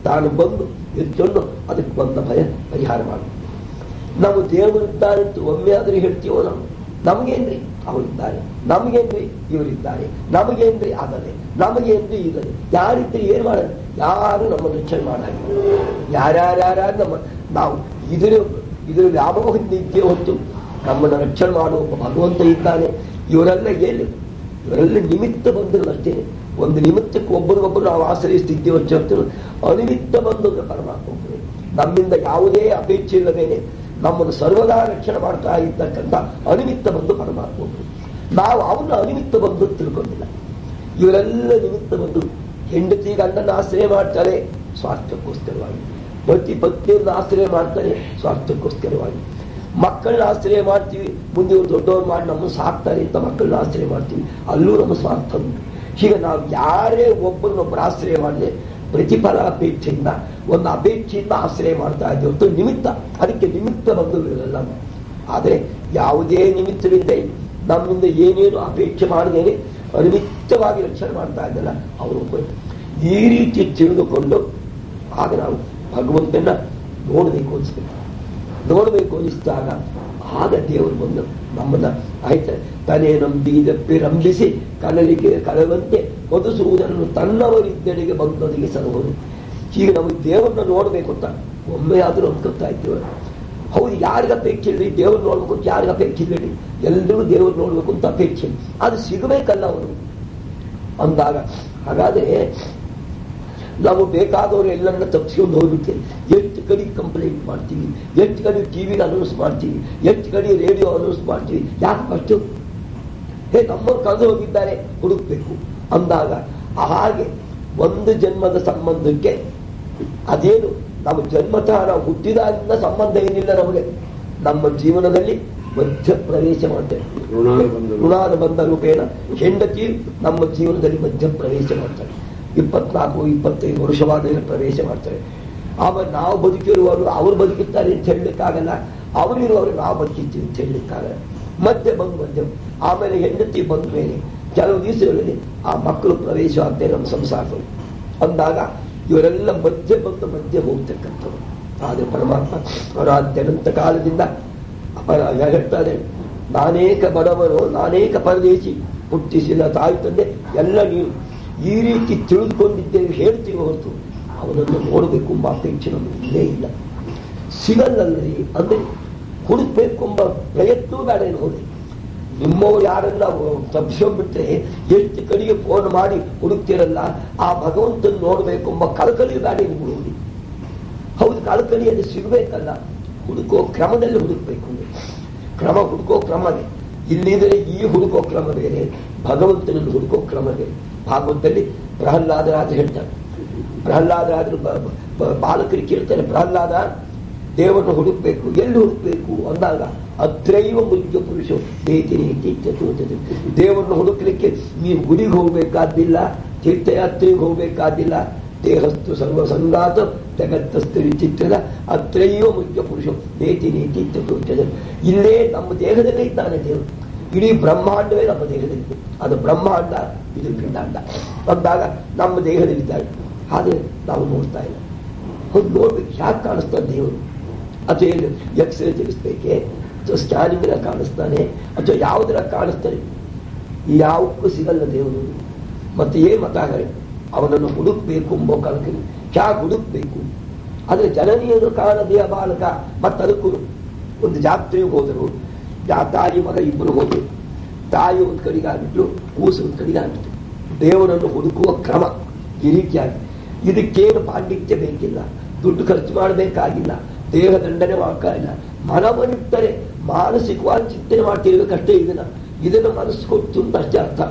ತಾನು ಬಂದು ಎದ್ದೊಂಡು ಅದಕ್ಕೆ ಬಂದ ಭಯ ಪರಿಹಾರ ಮಾಡು ನಾವು ದೇವರಿದ್ದಾರೆ ಅಂತ ಒಮ್ಮೆ ಆದರೂ ಹೇಳ್ತೀವೋ ನಾವು ನಮಗೇನ್ರಿ ಅವರಿದ್ದಾರೆ ನಮಗೇನ್ರಿ ಇವರಿದ್ದಾರೆ ನಮಗೇನ್ರಿ ಆಗದೆ ನಮಗೇನ್ರಿ ಇದದೆ ಯಾರಿದ್ರೆ ಏನ್ ಮಾಡೋದು ಯಾರು ನಮ್ಮ ರಕ್ಷಣೆ ಮಾಡಾಗಿಲ್ಲ ಯಾರ್ಯಾರ್ಯಾರು ನಮ್ಮ ನಾವು ಇದರ ಇದರ ವ್ಯಾಮೋಹದಿಂದ ಇದ್ದೇ ಹೊತ್ತು ನಮ್ಮನ್ನು ರಕ್ಷಣೆ ಮಾಡುವ ಒಬ್ಬ ಭಗವಂತ ಇದ್ದಾನೆ ಇವರೆಲ್ಲ ಏನು ಇವರೆಲ್ಲ ನಿಮಿತ್ತ ಬಂಧುಗಳಷ್ಟೇ ಒಂದು ನಿಮಿತ್ತಕ್ಕೆ ಒಬ್ಬರಿಗೊಬ್ಬರು ನಾವು ಆಶ್ರಯಿಸ್ತಿದ್ದೇವೆ ಹೊರತು ಅನಿಮಿತ್ತ ಬಂಧುಗಳು ಪರಮಾತ್ಮ ಒಬ್ಬರೇ. ನಮ್ಮಿಂದ ಯಾವುದೇ ಅಪೇಕ್ಷೆ ಇಲ್ಲದೇನೆ ನಮ್ಮನ್ನು ಸರ್ವದಾ ರಕ್ಷಣೆ ಮಾಡ್ತಾ ಇದ್ದಕ್ಕಂಥ ಅನಿಮಿತ್ತ ಬಂದು ಪರಮಾತ್ಮ ಒಬ್ಬರು. ನಾವು ಅವನ್ನ ಅನಿಮಿತ್ತ ಬಂದು ತಿಳ್ಕೊಂಡಿಲ್ಲ ಇವರೆಲ್ಲ ನಿಮಿತ್ತ ಬಂದು ಹೆಂಡತಿ ಗಂಡನ ಆಶ್ರಯ ಮಾಡ್ತಾರೆ ಸ್ವಾರ್ಥಕ್ಕೋಸ್ಕರವಾಗಿ ಪತಿ ಪತ್ನಿಯನ್ನು ಆಶ್ರಯ ಮಾಡ್ತಾರೆ ಸ್ವಾರ್ಥಕ್ಕೋಸ್ಕರವಾಗಿ ಮಕ್ಕಳನ್ನ ಆಶ್ರಯ ಮಾಡ್ತೀವಿ ಮುಂದೆ ಇವ್ರು ದೊಡ್ಡವ್ರು ಮಾಡಿ ನಮ್ಮನ್ನು ಸಾಕ್ತಾರೆ ಅಂತ ಮಕ್ಕಳನ್ನ ಆಶ್ರಯ ಮಾಡ್ತೀವಿ ಅಲ್ಲೂ ನಮ್ಮ ಸ್ವಾರ್ಥ ಉಂಟು ಹೀಗೆ ನಾವು ಯಾರೇ ಒಬ್ಬರನ್ನೊಬ್ಬರು ಆಶ್ರಯ ಮಾಡದೆ ಪ್ರತಿಫಲ ಅಪೇಕ್ಷೆಯಿಂದ ಒಂದು ಅಪೇಕ್ಷೆಯಿಂದ ಆಶ್ರಯ ಮಾಡ್ತಾ ಇದ್ದೀವಿ ಹೊರತು ನಿಮಿತ್ತ ಅದಕ್ಕೆ ನಿಮಿತ್ತ ಬಂಧುಗಳಿರಲ್ಲ ಆದರೆ ಯಾವುದೇ ನಿಮಿತ್ತವಿದ್ದೆ ನಮ್ಮಿಂದ ಏನೇನು ಅಪೇಕ್ಷೆ ಮಾಡದೇನೆ ಅನಿಮಿತ್ತವಾಗಿ ರಕ್ಷಣೆ ಮಾಡ್ತಾ ಇದ್ದಲ್ಲ ಅವರು ಒಬ್ಬರು ಈ ರೀತಿ ತಿಳಿದುಕೊಂಡು ಆಗ ನಾವು ಭಗವಂತನ ನೋಡಬೇಕು ಅನಿಸ್ಬೇಕು ನೋಡಬೇಕು ಅನಿಸಿದಾಗ ಆಗ ದೇವರು ಬಂದು ನಮ್ಮನ್ನ ಆಯ್ತ ತನೇ ನಂಬಿದಪ್ಪಿ ರಂಭಿಸಿ ಕಲಲಿಗೆ ಕಲವಂತೆ ಒದಸುವುದನ್ನು ತನ್ನವರಿದ್ದೆಡೆಗೆ ಬಂದೊದಗಿ ಸಲಹುವುದು ಹೀಗೆ ನಮಗೆ ದೇವರನ್ನ ನೋಡಬೇಕು ಅಂತ ಒಮ್ಮೆ ಆದರೂ ಅನ್ಕೊತಾ ಇದ್ದೇವೆ ಹೌದು ಯಾರಿಗ ಅಪೇಕ್ಷೆ ಇಲ್ರಿ ದೇವ್ರು ನೋಡ್ಬೇಕು ಅಂತ ಯಾರಿಗ ಅಪೇಕ್ಷೆ ಇಲ್ಲರಿ ಎಲ್ಲರೂ ದೇವ್ರು ನೋಡ್ಬೇಕು ಅಂತ ಅಪೇಕ್ಷೆ ಅದು ಸಿಗಬೇಕಲ್ಲ ಅವರು ಅಂದಾಗ ಹಾಗಾದ್ರೆ ನಾವು ಬೇಕಾದವರು ಎಲ್ಲರನ್ನ ತಪ್ಪಿಸ್ಕೊಂಡು ಹೋಗ್ಬಿಡ್ತೇವೆ ಎಷ್ಟು ಕಡೆ ಕಂಪ್ಲೇಂಟ್ ಮಾಡ್ತೀವಿ ಎಷ್ಟು ಕಡೆ ಟಿವಿಗೆ ಅನೌನ್ಸ್ ಮಾಡ್ತೀವಿ ಎಷ್ಟು ಕಡೆ ರೇಡಿಯೋ ಅನೌನ್ಸ್ ಮಾಡ್ತೀವಿ ಯಾಕೆ ಫಸ್ಟು ಹೇ ನಮ್ಮವ್ರು ಕಳೆದು ಹೋಗಿದ್ದಾರೆ ಹುಡುಕ್ಬೇಕು ಅಂದಾಗ ಹಾಗೆ ಒಂದು ಜನ್ಮದ ಸಂಬಂಧಕ್ಕೆ ಅದೇನು ನಮ್ಮ ಜನ್ಮತಃ ನಾವು ಹುಟ್ಟಿದಾಗಿಂದ ಸಂಬಂಧ ಏನಿಲ್ಲ ನಮಗೆ ನಮ್ಮ ಜೀವನದಲ್ಲಿ ಮಧ್ಯ ಪ್ರವೇಶ ಮಾಡ್ತೇವೆ ಋಣಾನು ಬಂಧನ. ಋಣಾನ ಬಂಧ ರೂಪೇಣ ಹೆಂಡತಿ ನಮ್ಮ ಜೀವನದಲ್ಲಿ ಮಧ್ಯ ಪ್ರವೇಶ ಮಾಡ್ತಾರೆ ಇಪ್ಪತ್ನಾಲ್ಕು ಇಪ್ಪತ್ತೈದು ವರ್ಷವಾದ ಪ್ರವೇಶ ಮಾಡ್ತಾರೆ ಆಮೇಲೆ ನಾವು ಬದುಕಿರುವವರು ಅವರು ಬದುಕಿರ್ತಾರೆ ಅಂತ ಹೇಳಲಿಕ್ಕಾಗಲ್ಲ ಅವರಿರುವವರು ನಾವು ಬದುಕಿರ್ತೀವಿ ಅಂತ ಹೇಳಲಿಕ್ಕಾಗಲ್ಲ ಮಧ್ಯೆ ಬಂದು ಮಧ್ಯ ಆಮೇಲೆ ಹೆಂಡತಿ ಬಂದ ಮೇಲೆ ಕೆಲವು ದಿವಸಗಳಲ್ಲಿ ಆ ಮಕ್ಕಳು ಪ್ರವೇಶ ಆಗ್ತಾರೆ ನಮ್ಮ ಸಂಸಾರದಲ್ಲಿ ಅಂದಾಗ ಇವರೆಲ್ಲ ಮಧ್ಯೆ ಬಂದು ಮಧ್ಯೆ ಹೋಗ್ತಕ್ಕಂಥವ್ರು ಆದರೆ ಪರಮಾತ್ಮ ಅನಾದ್ಯನಂತ ಕಾಲದಿಂದ ಅಪರ ಹೇಳ್ತಾರೆ ನಾನೇಕ ಬಡವರು ನಾನೇಕ ಪರದೇಶಿ ಹುಟ್ಟಿಸಿದ ತಾಯಿ ತಂದೆ ಎಲ್ಲ ನೀವು ಈ ರೀತಿ ತಿಳಿದುಕೊಂಡಿದ್ದೇವೆ ಹೇಳ್ತೀವಿ ಹೊರತು ಅವನನ್ನು ನೋಡಬೇಕು ಎಂಬ ಅಪೇಕ್ಷೆ ನಮಗೆ ಇಲ್ಲೇ ಇಲ್ಲ ಸಿಗಲ್ಲಲ್ಲರಿ ಅಂದ್ರೆ ಹುಡುಕ್ಬೇಕು ಎಂಬ ಪ್ರಯತ್ನವೂ ಬೇಡ ಏನು ಹೋಗಿ ನಿಮ್ಮವ್ರು ಯಾರೆಲ್ಲ ತಪ್ಪಿಸ್ಕೊಂಡ್ಬಿಟ್ರೆ ಎಷ್ಟು ಕಡೆಗೆ ಫೋನ್ ಮಾಡಿ ಹುಡುಕ್ತಿರಲ್ಲ ಆ ಭಗವಂತನ ನೋಡಬೇಕು ಎಂಬ ಕಳಕಳಿ ಬೇಡ ನಿಮ್ಗೆ ನೋಡಿ ಹೌದು ಕಳಕಳಿ ಅದು ಸಿಗಬೇಕಲ್ಲ ಹುಡುಕೋ ಕ್ರಮದಲ್ಲಿ ಹುಡುಕ್ಬೇಕು ಕ್ರಮ ಹುಡುಕೋ ಕ್ರಮವೇ ಇಲ್ಲಿದ್ರೆ ಈ ಹುಡುಕೋ ಕ್ರಮ ಬೇರೆ ಭಗವಂತನನ್ನು ಹುಡುಕೋ ಕ್ರಮ ಬೇರೆ ಭಾಗವತದಲ್ಲಿ ಪ್ರಹ್ಲಾದರಾಜ ಹೇಳ್ತಾರೆ ಪ್ರಹ್ಲಾದರಾಜರು ಬ- ಬ- ಬಾಲಕರಿಗೆ ಕೇಳ್ತಾರೆ ಪ್ರಹ್ಲಾದ ದೇವರನ್ನು ಹುಡುಕ್ಬೇಕು ಎಲ್ಲಿ ಹುಡುಕ್ಬೇಕು ಅಂದಾಗ ಅತ್ರೈವ ಮುಖ್ಯ ಪುರುಷ ನೇತಿ ನೇತಿ ಚತುರ್ಥತೆ ದೇವರನ್ನು ಹುಡುಕ್ಲಿಕ್ಕೆ ನೀವು ಗುಡಿಗೆ ಹೋಗ್ಬೇಕಾದಿಲ್ಲ ತೀರ್ಥಯಾತ್ರೆಗೆ ಹೋಗ್ಬೇಕಾದಿಲ್ಲ ದೇಹಸ್ತು ಸರ್ವ ಸಂಗಾತ ಜಗತ್ತಸ್ತು ವಿಚಿತ್ರದ ಅತ್ರೈವ ಮುಖ್ಯ ಪುರುಷ ನೇತಿ ನೀತಿ ಚತುರ್ಥತೆ ಇಲ್ಲೇ ನಮ್ಮ ದೇಹದಲ್ಲೇ ಇದ್ದಾನೆ ದೇವರು ಇಡೀ ಬ್ರಹ್ಮಾಂಡವೇ ನಮ್ಮ ದೇಹದಲ್ಲಿದೆ ಅದು ಬ್ರಹ್ಮಾಂಡ ಇದು ಪಿಂಡಾಂಡ ಅಂದಾಗ ನಮ್ಮ ದೇಹದಲ್ಲಿದ್ದಾರೆ ಆದರೆ ನಾವು ನೋಡ್ತಾ ಇಲ್ಲ ಹೌದು ನೋಡ್ಬೇಕು ಯಾಕೆ ಕಾಣಿಸ್ತಾನೆ ದೇವರು ಅಥವಾ ಏನು ಎಕ್ಸ್ರೇ ತೆಗಿಸ್ಬೇಕೆ ಅಥವಾ ಸ್ಕ್ಯಾನಿಂಗ್ ಕಾಣಿಸ್ತಾನೆ ಅಥವಾ ಯಾವುದರ ಕಾಣಿಸ್ತಾನೆ ಯಾವಕ್ಕೂ ಸಿಗಲ್ಲ ದೇವರು ಮತ್ತೆ ಏನ್ ಮತಾಗರೆ ಅವನನ್ನು ಹುಡುಕ್ಬೇಕು ಎಂಬ ಕಳಕಳಿ ಹ್ಯಾಗ ಹುಡುಕ್ಬೇಕು ಆದ್ರೆ ಜನನಿಯನ್ನು ಕಾಣದೆಯ ಬಾಲಕ ಮತ್ತದಕ್ಕೂ ಒಂದು ಜಾತ್ರೆಗೆ ಹೋದರು ಯಾ- ತಾಯಿ ಮಗ ಇಬ್ಬರು ಹೋದರು ತಾಯಿ ಒಂದು ಕಡೆಗೆ ಆಗಿಟ್ಲು ಕೂಸು ಒಂದು ಕಡೆಗೆ ಆಗಿತ್ತು ದೇವರನ್ನು ಹುಡುಕುವ ಕ್ರಮ ಈ ರೀತಿಯಾಗಿ ಇದಕ್ಕೇನು ಪಾಂಡಿತ್ಯ ಬೇಕಿಲ್ಲ ದುಡ್ಡು ಖರ್ಚು ಮಾಡಬೇಕಾಗಿಲ್ಲ ದೇಹ ದಂಡನೆ ಮಾಡ್ಕಾಗಿಲ್ಲ ಮನವನ್ನಿಟ್ಟರೆ ಮಾನಸಿಕವಾಗಿ ಚಿಂತನೆ ಮಾಡ್ತಿರ್ಬೇಕಷ್ಟೇ ಇದನ್ನ ಇದನ್ನು ಮನಸ್ಸು ಕೊಟ್ಟು ಅಂತ ಅಷ್ಟೇ ಅರ್ಥ